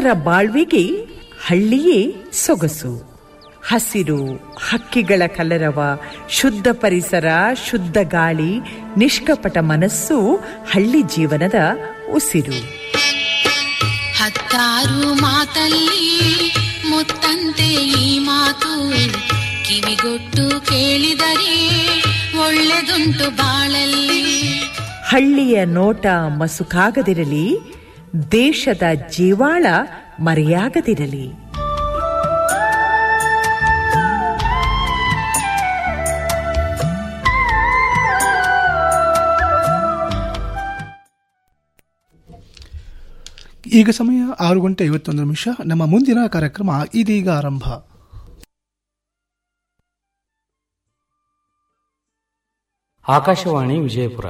ಜನರ ಬಾಳ್ವೆಗೆ ಹಳ್ಳಿಯೇ ಸೊಗಸು ಹಸಿರು ಹಕ್ಕಿಗಳ ಕಲರವ ಶುದ್ಧ ಪರಿಸರ ಶುದ್ಧ ಗಾಳಿ ನಿಷ್ಕಪಟ ಮನಸ್ಸು ಹಳ್ಳಿ ಜೀವನದ ಉಸಿರು ಹತ್ತಾರು ಮಾತಲ್ಲಿ ಮುತ್ತಂತೆ ಈ ಮಾತು ಕಿವಿಗೊಟ್ಟು ಕೇಳಿದರೆ ಒಳ್ಳೆದುಂಟು ಬಾಳಲ್ಲಿ ಹಳ್ಳಿಯ ನೋಟ ಮಸುಕಾಗದಿರಲಿ ದೇಶದ ಜೀವಾಳ ಮರೆಯಾಗದಿರಲಿ ಈಗ ಸಮಯ ಆರು ಗಂಟೆ ಐವತ್ತೊಂದು ನಿಮಿಷ ನಮ್ಮ ಮುಂದಿನ ಕಾರ್ಯಕ್ರಮ ಇದೀಗ ಆರಂಭ ಆಕಾಶವಾಣಿ ವಿಜಯಪುರ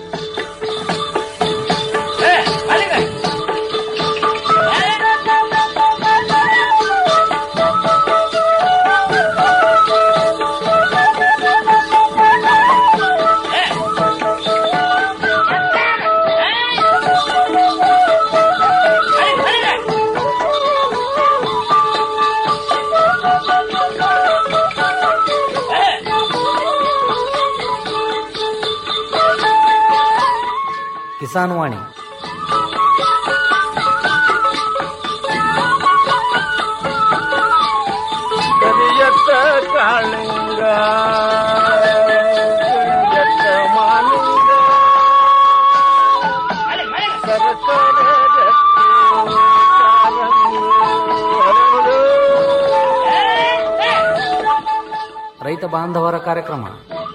ಕಿಸಾನ್ ವಾಣಿ ಕರಿಯತ್ತ ಕಾಳಿಂಗ ಕರಿಯತ್ತ ಮಾಲಿಂಗ ಸರಸರ ಗಟ್ಟಿ ಕಾಲಂಗಿ ಹರಳು. ರೈತ ಬಾಂಧವರ ಕಾರ್ಯಕ್ರಮ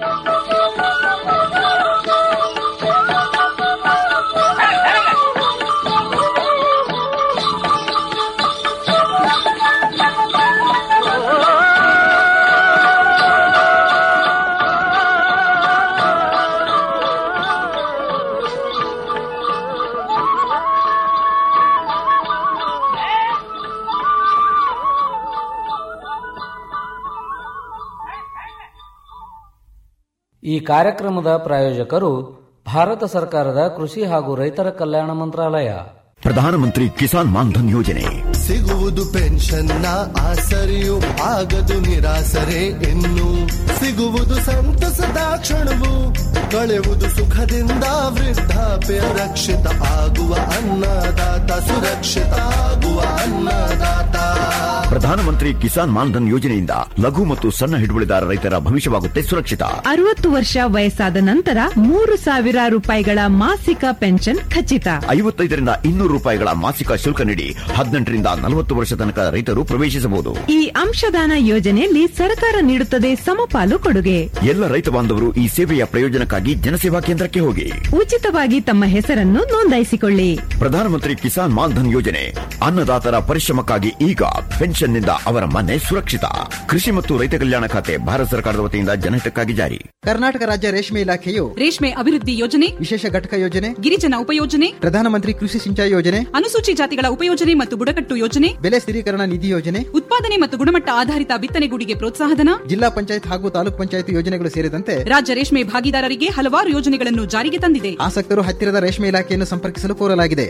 ಈ ಕಾರ್ಯಕ್ರಮದ ಪ್ರಾಯೋಜಕರು ಭಾರತ ಸರ್ಕಾರದ ಕೃಷಿ ಹಾಗೂ ರೈತರ ಕಲ್ಯಾಣ ಮಂತ್ರಾಲಯ ಪ್ರಧಾನಮಂತ್ರಿ ಕಿಸಾನ್ ಮಾನ್ಧನ್ ಯೋಜನೆ ಸಿಗುವುದು ಪೆನ್ಷನ್ನ ಆಸರೆಯು ಆಗದು ನಿರಾಸರೆ ಇನ್ನು ಸಿಗುವುದು ಸಂತಸದ ಕ್ಷಣವು ಕಳೆಯುವುದು ಸುಖದಿಂದ ವೃದ್ಧಾಪ್ಯ ರಕ್ಷಿತ ಆಗುವ ಅನ್ನದಾತ ಸುರಕ್ಷಿತ ಆಗುವ ಅನ್ನದಾತ ಪ್ರಧಾನಮಂತ್ರಿ ಕಿಸಾನ್ ಮಾನ್ಧನ್ ಯೋಜನೆಯಿಂದ ಲಘು ಮತ್ತು ಸಣ್ಣ ಹಿಡುವಳಿದಾರ ರೈತರ ಭವಿಷ್ಯವಾಗುತ್ತೆ ಸುರಕ್ಷಿತ ಅರವತ್ತು ವರ್ಷ ವಯಸ್ಸಾದ ನಂತರ ಮೂರು ಸಾವಿರ ರೂಪಾಯಿಗಳ ಮಾಸಿಕ ಪೆನ್ಷನ್ ಖಚಿತ ಐವತ್ತೈದರಿಂದ ಇನ್ನೂರು ರೂಪಾಯಿಗಳ ಮಾಸಿಕ ಶುಲ್ಕ ನೀಡಿ ಹದಿನೆಂಟರಿಂದ ನಲವತ್ತು ವರ್ಷ ತನಕ ರೈತರು ಪ್ರವೇಶಿಸಬಹುದು ಈ ಅಂಶದಾನ ಯೋಜನೆಯಲ್ಲಿ ಸರ್ಕಾರ ನೀಡುತ್ತದೆ ಸಮಪಾಲು ಕೊಡುಗೆ ಎಲ್ಲ ರೈತ ಬಾಂಧವರು ಈ ಸೇವೆಯ ಪ್ರಯೋಜನಕ್ಕಾಗಿ ಜನಸೇವಾ ಕೇಂದ್ರಕ್ಕೆ ಹೋಗಿ ಉಚಿತವಾಗಿ ತಮ್ಮ ಹೆಸರನ್ನು ನೋಂದಾಯಿಸಿಕೊಳ್ಳಿ ಪ್ರಧಾನಮಂತ್ರಿ ಕಿಸಾನ್ ಮಾನ್ಧನ್ ಯೋಜನೆ ಅನ್ನದಾತರ ಪರಿಶ್ರಮಕ್ಕಾಗಿ ಈಗ ಪೆನ್ಷನ್ನಿಂದ ಅವರ ಮನೆ ಸುರಕ್ಷಿತ ಕೃಷಿ ಮತ್ತು ರೈತ ಕಲ್ಯಾಣ ಖಾತೆ ಭಾರತ ಸರ್ಕಾರದ ವತಿಯಿಂದ ಜನಹಿತಕ್ಕಾಗಿ ಜಾರಿ ಕರ್ನಾಟಕ ರಾಜ್ಯ ರೇಷ್ಮೆ ಇಲಾಖೆಯು ರೇಷ್ಮೆ ಅಭಿವೃದ್ಧಿ ಯೋಜನೆ ವಿಶೇಷ ಘಟಕ ಯೋಜನೆ ಗಿರಿಜನ ಉಪಯೋಜನೆ ಪ್ರಧಾನಮಂತ್ರಿ ಕೃಷಿ ಸಿಂಚಾಯಿ ಯೋಜನೆ ಅನುಸೂಚಿ ಜಾತಿಗಳ ಉಪಯೋಜನೆ ಮತ್ತು ಬುಡಕಟ್ಟು ಯೋಜನೆ ಬೆಲೆ ಸ್ಥಿರೀಕರಣ ನಿಧಿ ಯೋಜನೆ ಉತ್ಪಾದನೆ ಮತ್ತು ಗುಣಮಟ್ಟ ಆಧಾರಿತ ಬಿತ್ತನೆಗೂಡಿಗೆ ಪ್ರೋತ್ಸಾಹಧನ ಜಿಲ್ಲಾ ಪಂಚಾಯತ್ ಹಾಗೂ ತಾಲೂಕ್ ಪಂಚಾಯತ್ ಯೋಜನೆಗಳು ಸೇರಿದಂತೆ ರಾಜ್ಯ ರೇಷ್ಮೆ ಭಾಗಿದಾರರಿಗೆ ಹಲವಾರು ಯೋಜನೆಗಳನ್ನು ಜಾರಿಗೆ ತಂದಿದೆ ಆಸಕ್ತರು ಹತ್ತಿರದ ರೇಷ್ಮೆ ಇಲಾಖೆಯನ್ನು ಸಂಪರ್ಕಿಸಲು ಕೋರಲಾಗಿದೆ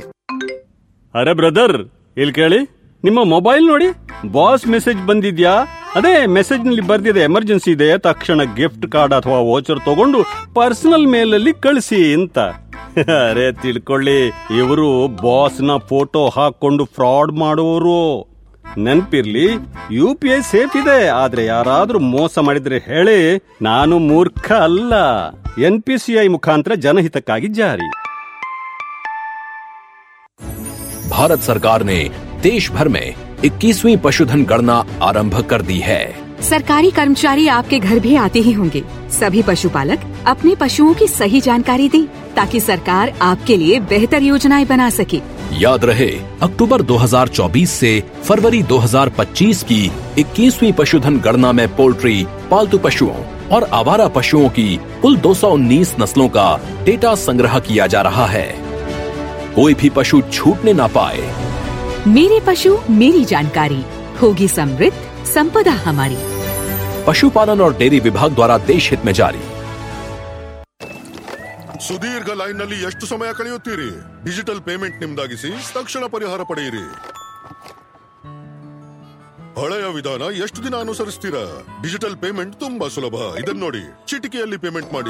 ಅರೆ ಬ್ರದರ್ ಇಲ್ಲಿ ಕೇಳಿ ನಿಮ್ಮ ಮೊಬೈಲ್ ನೋಡಿ ಬಾಸ್ ಮೆಸೇಜ್ ಬಂದಿದ್ಯಾ ಅದೇ ಮೆಸೇಜ್ ನಲ್ಲಿ ಬರ್ದಿದೆ ಎಮರ್ಜೆನ್ಸಿ ಇದೆ ತಕ್ಷಣ ಗಿಫ್ಟ್ ಕಾರ್ಡ್ ಅಥವಾ ವೋಚರ್ ತಗೊಂಡು ಪರ್ಸನಲ್ ಮೇಲಲ್ಲಿ ಕಳಿಸಿ ಅಂತ ಅರೆ ತಿಳ್ಕೊಳ್ಳಿ ಇವರು ಬಾಸ್ ನ ಫೋಟೋ ಹಾಕೊಂಡು ಫ್ರಾಡ್ ಮಾಡುವವರು ನೆನ್ಪಿರ್ಲಿ ಯು ಪಿ ಐ ಸೇಫ್ ಇದೆ ಆದ್ರೆ ಯಾರಾದ್ರೂ ಮೋಸ ಮಾಡಿದ್ರೆ ಹೇಳಿ ನಾನು ಮೂರ್ಖ ಅಲ್ಲ ಎನ್ ಪಿ ಸಿ ಐ ಮುಖಾಂತರ ಜನಹಿತಕ್ಕಾಗಿ ಜಾರಿ भारत सरकार ने देश भर में 21वीं पशुधन गणना आरंभ कर दी है सरकारी कर्मचारी आपके घर भी आते ही होंगे सभी पशुपालक अपने पशुओं की सही जानकारी दें ताकि सरकार आपके लिए बेहतर योजनाएं बना सके याद रहे अक्टूबर 2024 से फरवरी 2025 की 21वीं पशुधन गणना में पोल्ट्री पालतू पशुओं और आवारा पशुओं की कुल 219 नस्लों का डेटा संग्रह किया जा रहा है कोई भी पशु छूटने ना पाए मेरे पशु मेरी जानकारी होगी समृद्ध संपदा हमारी पशुपालन और डेयरी विभाग द्वारा देश हित में जारी ಸುದೀರ್ಘ ಲೈನ್ ನಲ್ಲಿ ಎಷ್ಟು ಸಮಯ ಕಳೆಯುತ್ತೀರಿ ಡಿಜಿಟಲ್ ಪೇಮೆಂಟ್ ನಿಮ್ದಾಗಿಸಿ ತಕ್ಷಣ ಪರಿಹಾರ ಪಡೆಯಿರಿ ಹಳೆಯ ವಿಧಾನ ಎಷ್ಟು ದಿನ ಅನುಸರಿಸ್ತೀರಾ ಡಿಜಿಟಲ್ ಪೇಮೆಂಟ್ ತುಂಬಾ ಸುಲಭ ಇದನ್ನ ನೋಡಿ ಚಿಟಿಕೆಯಲ್ಲಿ ಪೇಮೆಂಟ್ ಮಾಡಿ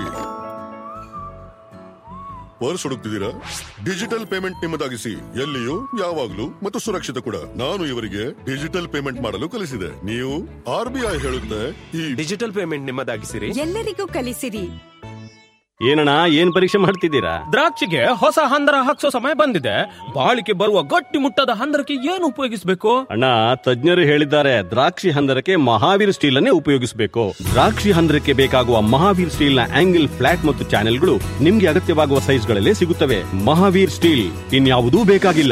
ಪರ್ಸ್ ಹುಡುಕ್ತಿದ್ದೀರಾ ಡಿಜಿಟಲ್ ಪೇಮೆಂಟ್ ನಿಮ್ಮದಾಗಿಸಿ ಎಲ್ಲಿಯೂ ಯಾವಾಗ್ಲೂ ಮತ್ತು ಸುರಕ್ಷಿತ ಕೂಡ ನಾನು ಇವರಿಗೆ ಡಿಜಿಟಲ್ ಪೇಮೆಂಟ್ ಮಾಡಲು ಕಲಿಸಿದೆ ನೀವು ಆರ್ ಬಿ ಐ ಹೇಳುತ್ತೆ ಈ ಡಿಜಿಟಲ್ ಪೇಮೆಂಟ್ ನಿಮ್ಮದಾಗಿಸಿರಿ ಎಲ್ಲರಿಗೂ ಕಲಿಸಿರಿ ಏನಣ್ಣ ಏನ್ ಪರೀಕ್ಷೆ ಮಾಡ್ತಿದ್ದೀರಾ ದ್ರಾಕ್ಷಿಗೆ ಹೊಸ ಹಂದರ ಹಾಕ್ಸೋ ಸಮಯ ಬಂದಿದೆ ಬಾಳಿಕೆ ಬರುವ ಗಟ್ಟಿ ಮುಟ್ಟದ ಹಂದರಕ್ಕೆ ಏನು ಉಪಯೋಗಿಸಬೇಕು ಅಣ್ಣ ತಜ್ಞರು ಹೇಳಿದ್ದಾರೆ ದ್ರಾಕ್ಷಿ ಹಂದರಕ್ಕೆ ಮಹಾವೀರ್ ಸ್ಟೀಲ್ ಅನ್ನೇ ಉಪಯೋಗಿಸಬೇಕು ದ್ರಾಕ್ಷಿ ಹಂದರಕ್ಕೆ ಬೇಕಾಗುವ ಮಹಾವೀರ್ ಸ್ಟೀಲ್ ನ ಆಂಗಲ್ ಫ್ಲಾಟ್ ಮತ್ತು ಚಾನೆಲ್ಗಳು ನಿಮ್ಗೆ ಅಗತ್ಯವಾಗುವ ಸೈಜ್ಗಳಲ್ಲೇ ಸಿಗುತ್ತವೆ ಮಹಾವೀರ್ ಸ್ಟೀಲ್ ಇನ್ಯಾವುದೂ ಬೇಕಾಗಿಲ್ಲ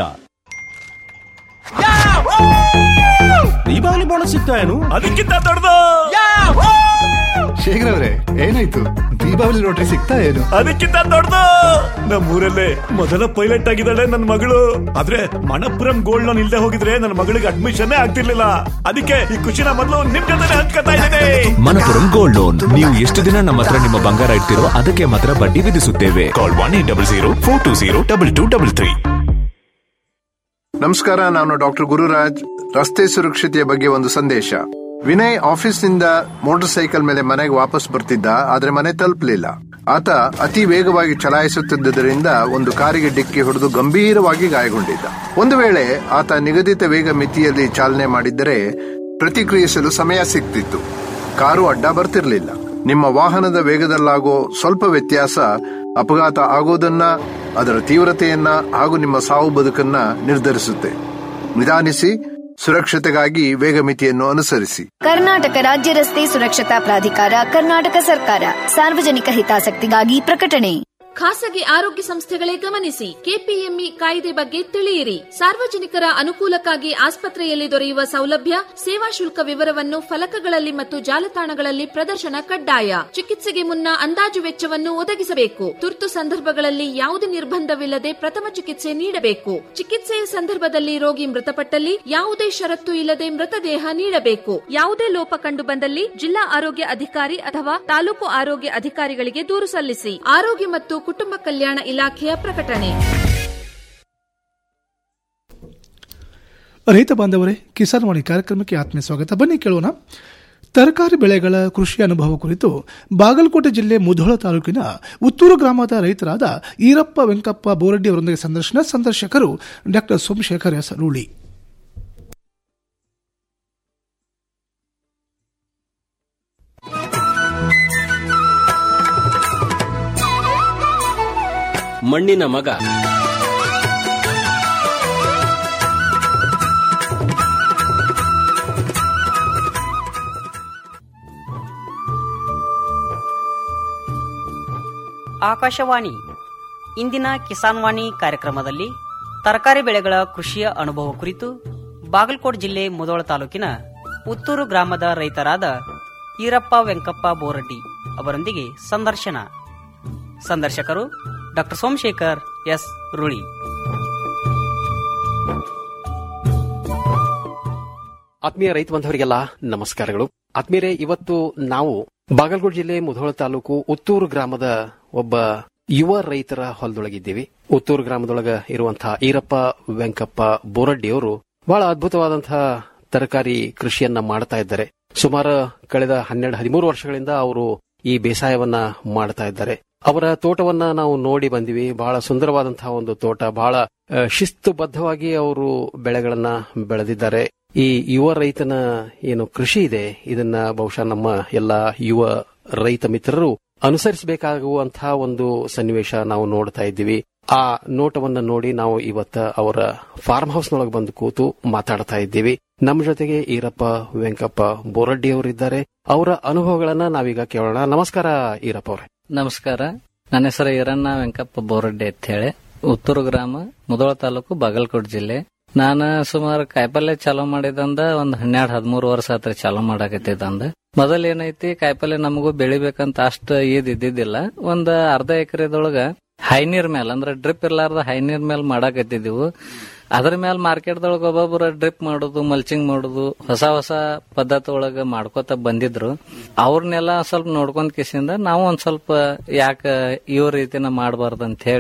ದೀಪಾವಳಿ ಬೋನಸ್ ಸಿಗ್ತಾ ಏನು ಅದಕ್ಕಿಂತ ದೊಡ್ಡದು ಶೇಖರ್ ಅವ್ರೆ ಏನಾಯ್ತು ದೀಪಾವಳಿ ರೋಟ್ರಿ ಸಿಗ್ತಾ ಏನು ಅದಕ್ಕಿಂತ ದೊಡ್ಡದು ನಮ್ಮೂರಲ್ಲೇ ಮೊದಲ ಪೈಲಟ್ ಆಗಿದ್ದಾಳೆ ನನ್ನ ಮಗಳು ಆದ್ರೆ ಮಣಪುರಂ ಗೋಲ್ಡ್ ಲೋನ್ ಇಲ್ದೆ ಹೋಗಿದ್ರೆ ನನ್ನ ಮಗಳಿಗೆ ಅಡ್ಮಿಷನ್ ಆಗ್ತಿರ್ಲಿಲ್ಲ ಅದಕ್ಕೆ ಈ ಖುಷಿನ ಮೊದಲು ನಿಮ್ ಜೊತೆ ಹಂಚ್ಕೊತಾ ಇದ್ದೇನೆ ಮನಪುರಂ ಗೋಲ್ಡ್ ಲೋನ್ ನೀವು ಎಷ್ಟು ದಿನ ನಮ್ಮ ಹತ್ರ ನಿಮ್ಮ ಬಂಗಾರ ಇಡ್ತಿರೋ ಅದಕ್ಕೆ ಮಾತ್ರ ಬಡ್ಡಿ ವಿಧಿಸುತ್ತೇವೆ call one eight double zero four two zero double two double three ನಮಸ್ಕಾರ ನಾನು ಡಾಕ್ಟರ್ ಗುರುರಾಜ್ ರಸ್ತೆ ಸುರಕ್ಷತೆಯ ಬಗ್ಗೆ ಒಂದು ಸಂದೇಶ ವಿನಯ್ ಆಫೀಸ್ನಿಂದ ಮೋಟಾರ್ ಸೈಕಲ್ ಮೇಲೆ ಮನೆಗೆ ವಾಪಸ್ ಬರ್ತಿದ್ದ ಆದ್ರೆ ಮನೆ ತಲುಪಲಿಲ್ಲ ಆತ ಅತಿ ವೇಗವಾಗಿ ಚಲಾಯಿಸುತ್ತಿದ್ದರಿಂದ ಒಂದು ಕಾರಿಗೆ ಡಿಕ್ಕಿ ಹೊಡೆದು ಗಂಭೀರವಾಗಿ ಗಾಯಗೊಂಡಿದ್ದ ಒಂದು ವೇಳೆ ಆತ ನಿಗದಿತ ವೇಗ ಮಿತಿಯಲ್ಲಿ ಚಾಲನೆ ಮಾಡಿದ್ದರೆ ಪ್ರತಿಕ್ರಿಯಿಸಲು ಸಮಯ ಸಿಗ್ತಿತ್ತು ಕಾರು ಅಡ್ಡ ಬರ್ತಿರ್ಲಿಲ್ಲ ನಿಮ್ಮ ವಾಹನದ ವೇಗದಲ್ಲಾಗೋ ಸ್ವಲ್ಪ ವ್ಯತ್ಯಾಸ ಅಪಘಾತ ಆಗೋದನ್ನ ಅದರ ತೀವ್ರತೆಯನ್ನ ಹಾಗೂ ನಿಮ್ಮ ಸಾವು ಬದುಕನ್ನ ನಿರ್ಧರಿಸುತ್ತೆ ನಿಧಾನಿಸಿ ಸುರಕ್ಷತೆಗಾಗಿ ವೇಗ ಮಿತಿಯನ್ನು ಅನುಸರಿಸಿ ಕರ್ನಾಟಕ ರಾಜ್ಯ ರಸ್ತೆ ಸುರಕ್ಷತಾ ಪ್ರಾಧಿಕಾರ ಕರ್ನಾಟಕ ಸರ್ಕಾರ ಸಾರ್ವಜನಿಕ ಹಿತಾಸಕ್ತಿಗಾಗಿ ಪ್ರಕಟಣೆ ಖಾಸಗಿ ಆರೋಗ್ಯ ಸಂಸ್ಥೆಗಳೇ ಗಮನಿಸಿ ಕೆಪಿಎಂಇ ಕಾಯ್ದೆ ಬಗ್ಗೆ ತಿಳಿಯಿರಿ ಸಾರ್ವಜನಿಕರ ಅನುಕೂಲಕ್ಕಾಗಿ ಆಸ್ಪತ್ರೆಯಲ್ಲಿ ದೊರೆಯುವ ಸೌಲಭ್ಯ ಸೇವಾ ಶುಲ್ಕ ವಿವರವನ್ನು ಫಲಕಗಳಲ್ಲಿ ಮತ್ತು ಜಾಲತಾಣಗಳಲ್ಲಿ ಪ್ರದರ್ಶನ ಕಡ್ಡಾಯ ಚಿಕಿತ್ಸೆಗೆ ಮುನ್ನ ಅಂದಾಜು ವೆಚ್ಚವನ್ನು ಒದಗಿಸಬೇಕು ತುರ್ತು ಸಂದರ್ಭಗಳಲ್ಲಿ ಯಾವುದೇ ನಿರ್ಬಂಧವಿಲ್ಲದೆ ಪ್ರಥಮ ಚಿಕಿತ್ಸೆ ನೀಡಬೇಕು ಚಿಕಿತ್ಸೆಯ ಸಂದರ್ಭದಲ್ಲಿ ರೋಗಿ ಮೃತಪಟ್ಟಲ್ಲಿ ಯಾವುದೇ ಷರತ್ತು ಇಲ್ಲದೆ ಮೃತದೇಹ ನೀಡಬೇಕು ಯಾವುದೇ ಲೋಪ ಕಂಡು ಬಂದಲ್ಲಿ ಜಿಲ್ಲಾ ಆರೋಗ್ಯ ಅಧಿಕಾರಿ ಅಥವಾ ತಾಲೂಕು ಆರೋಗ್ಯ ಅಧಿಕಾರಿಗಳಿಗೆ ದೂರು ಸಲ್ಲಿಸಿ ಆರೋಗ್ಯ ಮತ್ತು ಕುಟುಂಬ ಕಲ್ಯಾಣ ಇಲಾಖೆಯ ಪ್ರಕಟಣೆ ರೈತ ಬಾಂಧವರೇ ಕಿಸಾನ್ ವಾಣಿ ಕಾರ್ಯಕ್ರಮಕ್ಕೆ ಆತ್ಮೀಯ ಸ್ವಾಗತ ಬನ್ನಿ ಕೇಳೋಣ ತರಕಾರಿ ಬೆಳೆಗಳ ಕೃಷಿ ಅನುಭವ ಕುರಿತು ಬಾಗಲಕೋಟೆ ಜಿಲ್ಲೆ ಮುಧೋಳ ತಾಲೂಕಿನ ಉತ್ತೂರು ಗ್ರಾಮದ ರೈತರಾದ ಈರಪ್ಪ ವೆಂಕಪ್ಪ ಬೋರಡ್ಡಿ ಅವರೊಂದಿಗೆ ಸಂದರ್ಶನ ಸಂದರ್ಶಕರು ಡಾಕ್ಟರ್ ಸೋಮಶೇಖರ್ ಎಸ್ ರೂಳಿ ಮಣ್ಣಿನ ಮಗ ಆಕಾಶವಾಣಿ ಇಂದಿನ ಕಿಸಾನ್ ವಾಣಿ ಕಾರ್ಯಕ್ರಮದಲ್ಲಿ ತರಕಾರಿ ಬೆಳೆಗಳ ಕೃಷಿಯ ಅನುಭವ ಕುರಿತು ಬಾಗಲಕೋಟೆ ಜಿಲ್ಲೆ ಮುದೋಳ ತಾಲೂಕಿನ ಉತ್ತೂರು ಗ್ರಾಮದ ರೈತರಾದ ಈರಪ್ಪ ವೆಂಕಪ್ಪ ಬೋರಡ್ಡಿ ಅವರೊಂದಿಗೆ ಸಂದರ್ಶನ ಸಂದರ್ಶಕರು ಡಾಕ್ಟರ್ ಸೋಮಶೇಖರ್ ಎಸ್ ರುಳಿ ಆತ್ಮೀಯ ರೈತ ಬಾಂಧವರಿಗೆಲ್ಲ ನಮಸ್ಕಾರಗಳು ಆತ್ಮೀಯರೇ ಇವತ್ತು ನಾವು ಬಾಗಲಕೋಟೆ ಜಿಲ್ಲೆ ಮುಧೋಳ ತಾಲೂಕು ಉತ್ತೂರು ಗ್ರಾಮದ ಒಬ್ಬ ಯುವ ರೈತರ ಹೊಲದೊಳಗಿದ್ದೀವಿ ಉತ್ತೂರು ಗ್ರಾಮದೊಳಗ ಇರುವಂತಹ ಈರಪ್ಪ ವೆಂಕಪ್ಪ ಬೋರಡ್ಡಿ ಅವರು ಬಹಳ ಅದ್ಭುತವಾದಂತಹ ತರಕಾರಿ ಕೃಷಿಯನ್ನ ಮಾಡ್ತಾ ಇದ್ದಾರೆ ಸುಮಾರು ಕಳೆದ ಹನ್ನೆರಡು ಹದಿಮೂರು ವರ್ಷಗಳಿಂದ ಅವರು ಈ ಬೇಸಾಯವನ್ನ ಮಾಡ್ತಾ ಇದ್ದಾರೆ ಅವರ ತೋಟವನ್ನ ನಾವು ನೋಡಿ ಬಂದಿವಿ ಬಹಳ ಸುಂದರವಾದಂತಹ ಒಂದು ತೋಟ ಬಹಳ ಆ, ಶಿಸ್ತುಬದ್ಧವಾಗಿ ಅವರು ಬೆಳೆಗಳನ್ನ ಬೆಳೆದಿದ್ದಾರೆ ಈ ಯುವ ರೈತನ ಏನು ಕೃಷಿ ಇದೆ ಇದನ್ನ ಬಹುಶಃ ನಮ್ಮ ಎಲ್ಲ ಯುವ ರೈತ ಮಿತ್ರರು ಅನುಸರಿಸಬೇಕಾಗುವಂತಹ ಒಂದು ಸನ್ನಿವೇಶ ನಾವು ನೋಡ್ತಾ ಇದ್ದೀವಿ ಆ ನೋಟವನ್ನ ನೋಡಿ ನಾವು ಇವತ್ತ ಅವರ ಫಾರ್ಮ್ ಹೌಸ್ ನೊಳಗೆ ಬಂದು ಕೂತು ಮಾತಾಡ್ತಾ ಇದ್ದೀವಿ ನಮ್ಮ ಜೊತೆಗೆ ಈರಪ್ಪ ವೆಂಕಪ್ಪ ಬೋರಡ್ಡಿ ಅವರಿದ್ದಾರೆ ಅವರ ಅನುಭವಗಳನ್ನ ನಾವೀಗ ಕೇಳೋಣ ನಮಸ್ಕಾರ ಈರಪ್ಪ ಅವರೇ ನಮಸ್ಕಾರ ನನ್ನ ಹೆಸರು ಈರಣ್ಣ ವೆಂಕಪ್ಪ ಬೋರಡ್ಡಿ ಅಂತ ಹೇಳಿ ಉತ್ತೂರು ಗ್ರಾಮ ಮುದೋಳ ತಾಲೂಕು ಬಾಗಲಕೋಟೆ ಜಿಲ್ಲೆ ನಾನು ಸುಮಾರು ಕಾಯಿಪಲ್ಯ ಚಾಲೂ ಮಾಡಿದಂದ ಒಂದ್ ಹನ್ನೆರಡು ಹದಿಮೂರು ವರ್ಷ ಆತ್ರಿ ಚಾಲೂ ಮಾಡಾಕತ್ತಿದ್ದಂದ ಮೊದಲ್ ಏನೈತಿ ಕಾಯಿಪಲ್ಯ ನಮಗೂ ಬೆಳಿಬೇಕಂತ ಅಷ್ಟ ಈದ್ ಇದ್ದಿದ್ದಿಲ್ಲ ಒಂದ್ ಅರ್ಧ ಎಕರೆದೊಳಗ ಹೈನೀರ್ ಮೇಲೆ ಅಂದ್ರೆ ಡ್ರಿಪ್ ಇರ್ಲಾರ್ದ ಹೈನೀರ್ ಮೇಲೆ ಮಾಡಾಕತ್ತಿದ್ವು ಅದ್ರ ಮೇಲೆ ಮಾರ್ಕೆಟ್ದೊಳಗ ಒಬ್ಬೊಬ್ರು ಡ್ರಿಪ್ ಮಾಡೋದು ಮಲ್ಚಿಂಗ್ ಮಾಡೋದು ಹೊಸ ಹೊಸ ಪದ್ಧತಿ ಒಳಗ ಮಾಡ್ಕೋತ ಬಂದಿದ್ರು ಅವ್ರನ್ನೆಲ್ಲ ಸ್ವಲ್ಪ ನೋಡ್ಕೊಂಡ್ ಕಿಸಿಂದ ನಾವು ಒಂದ್ ಸ್ವಲ್ಪ ಯಾಕ ಇವ್ ರೀತಿನ ಮಾಡಬಾರ್ದು ಅಂತ ಹೇಳಿ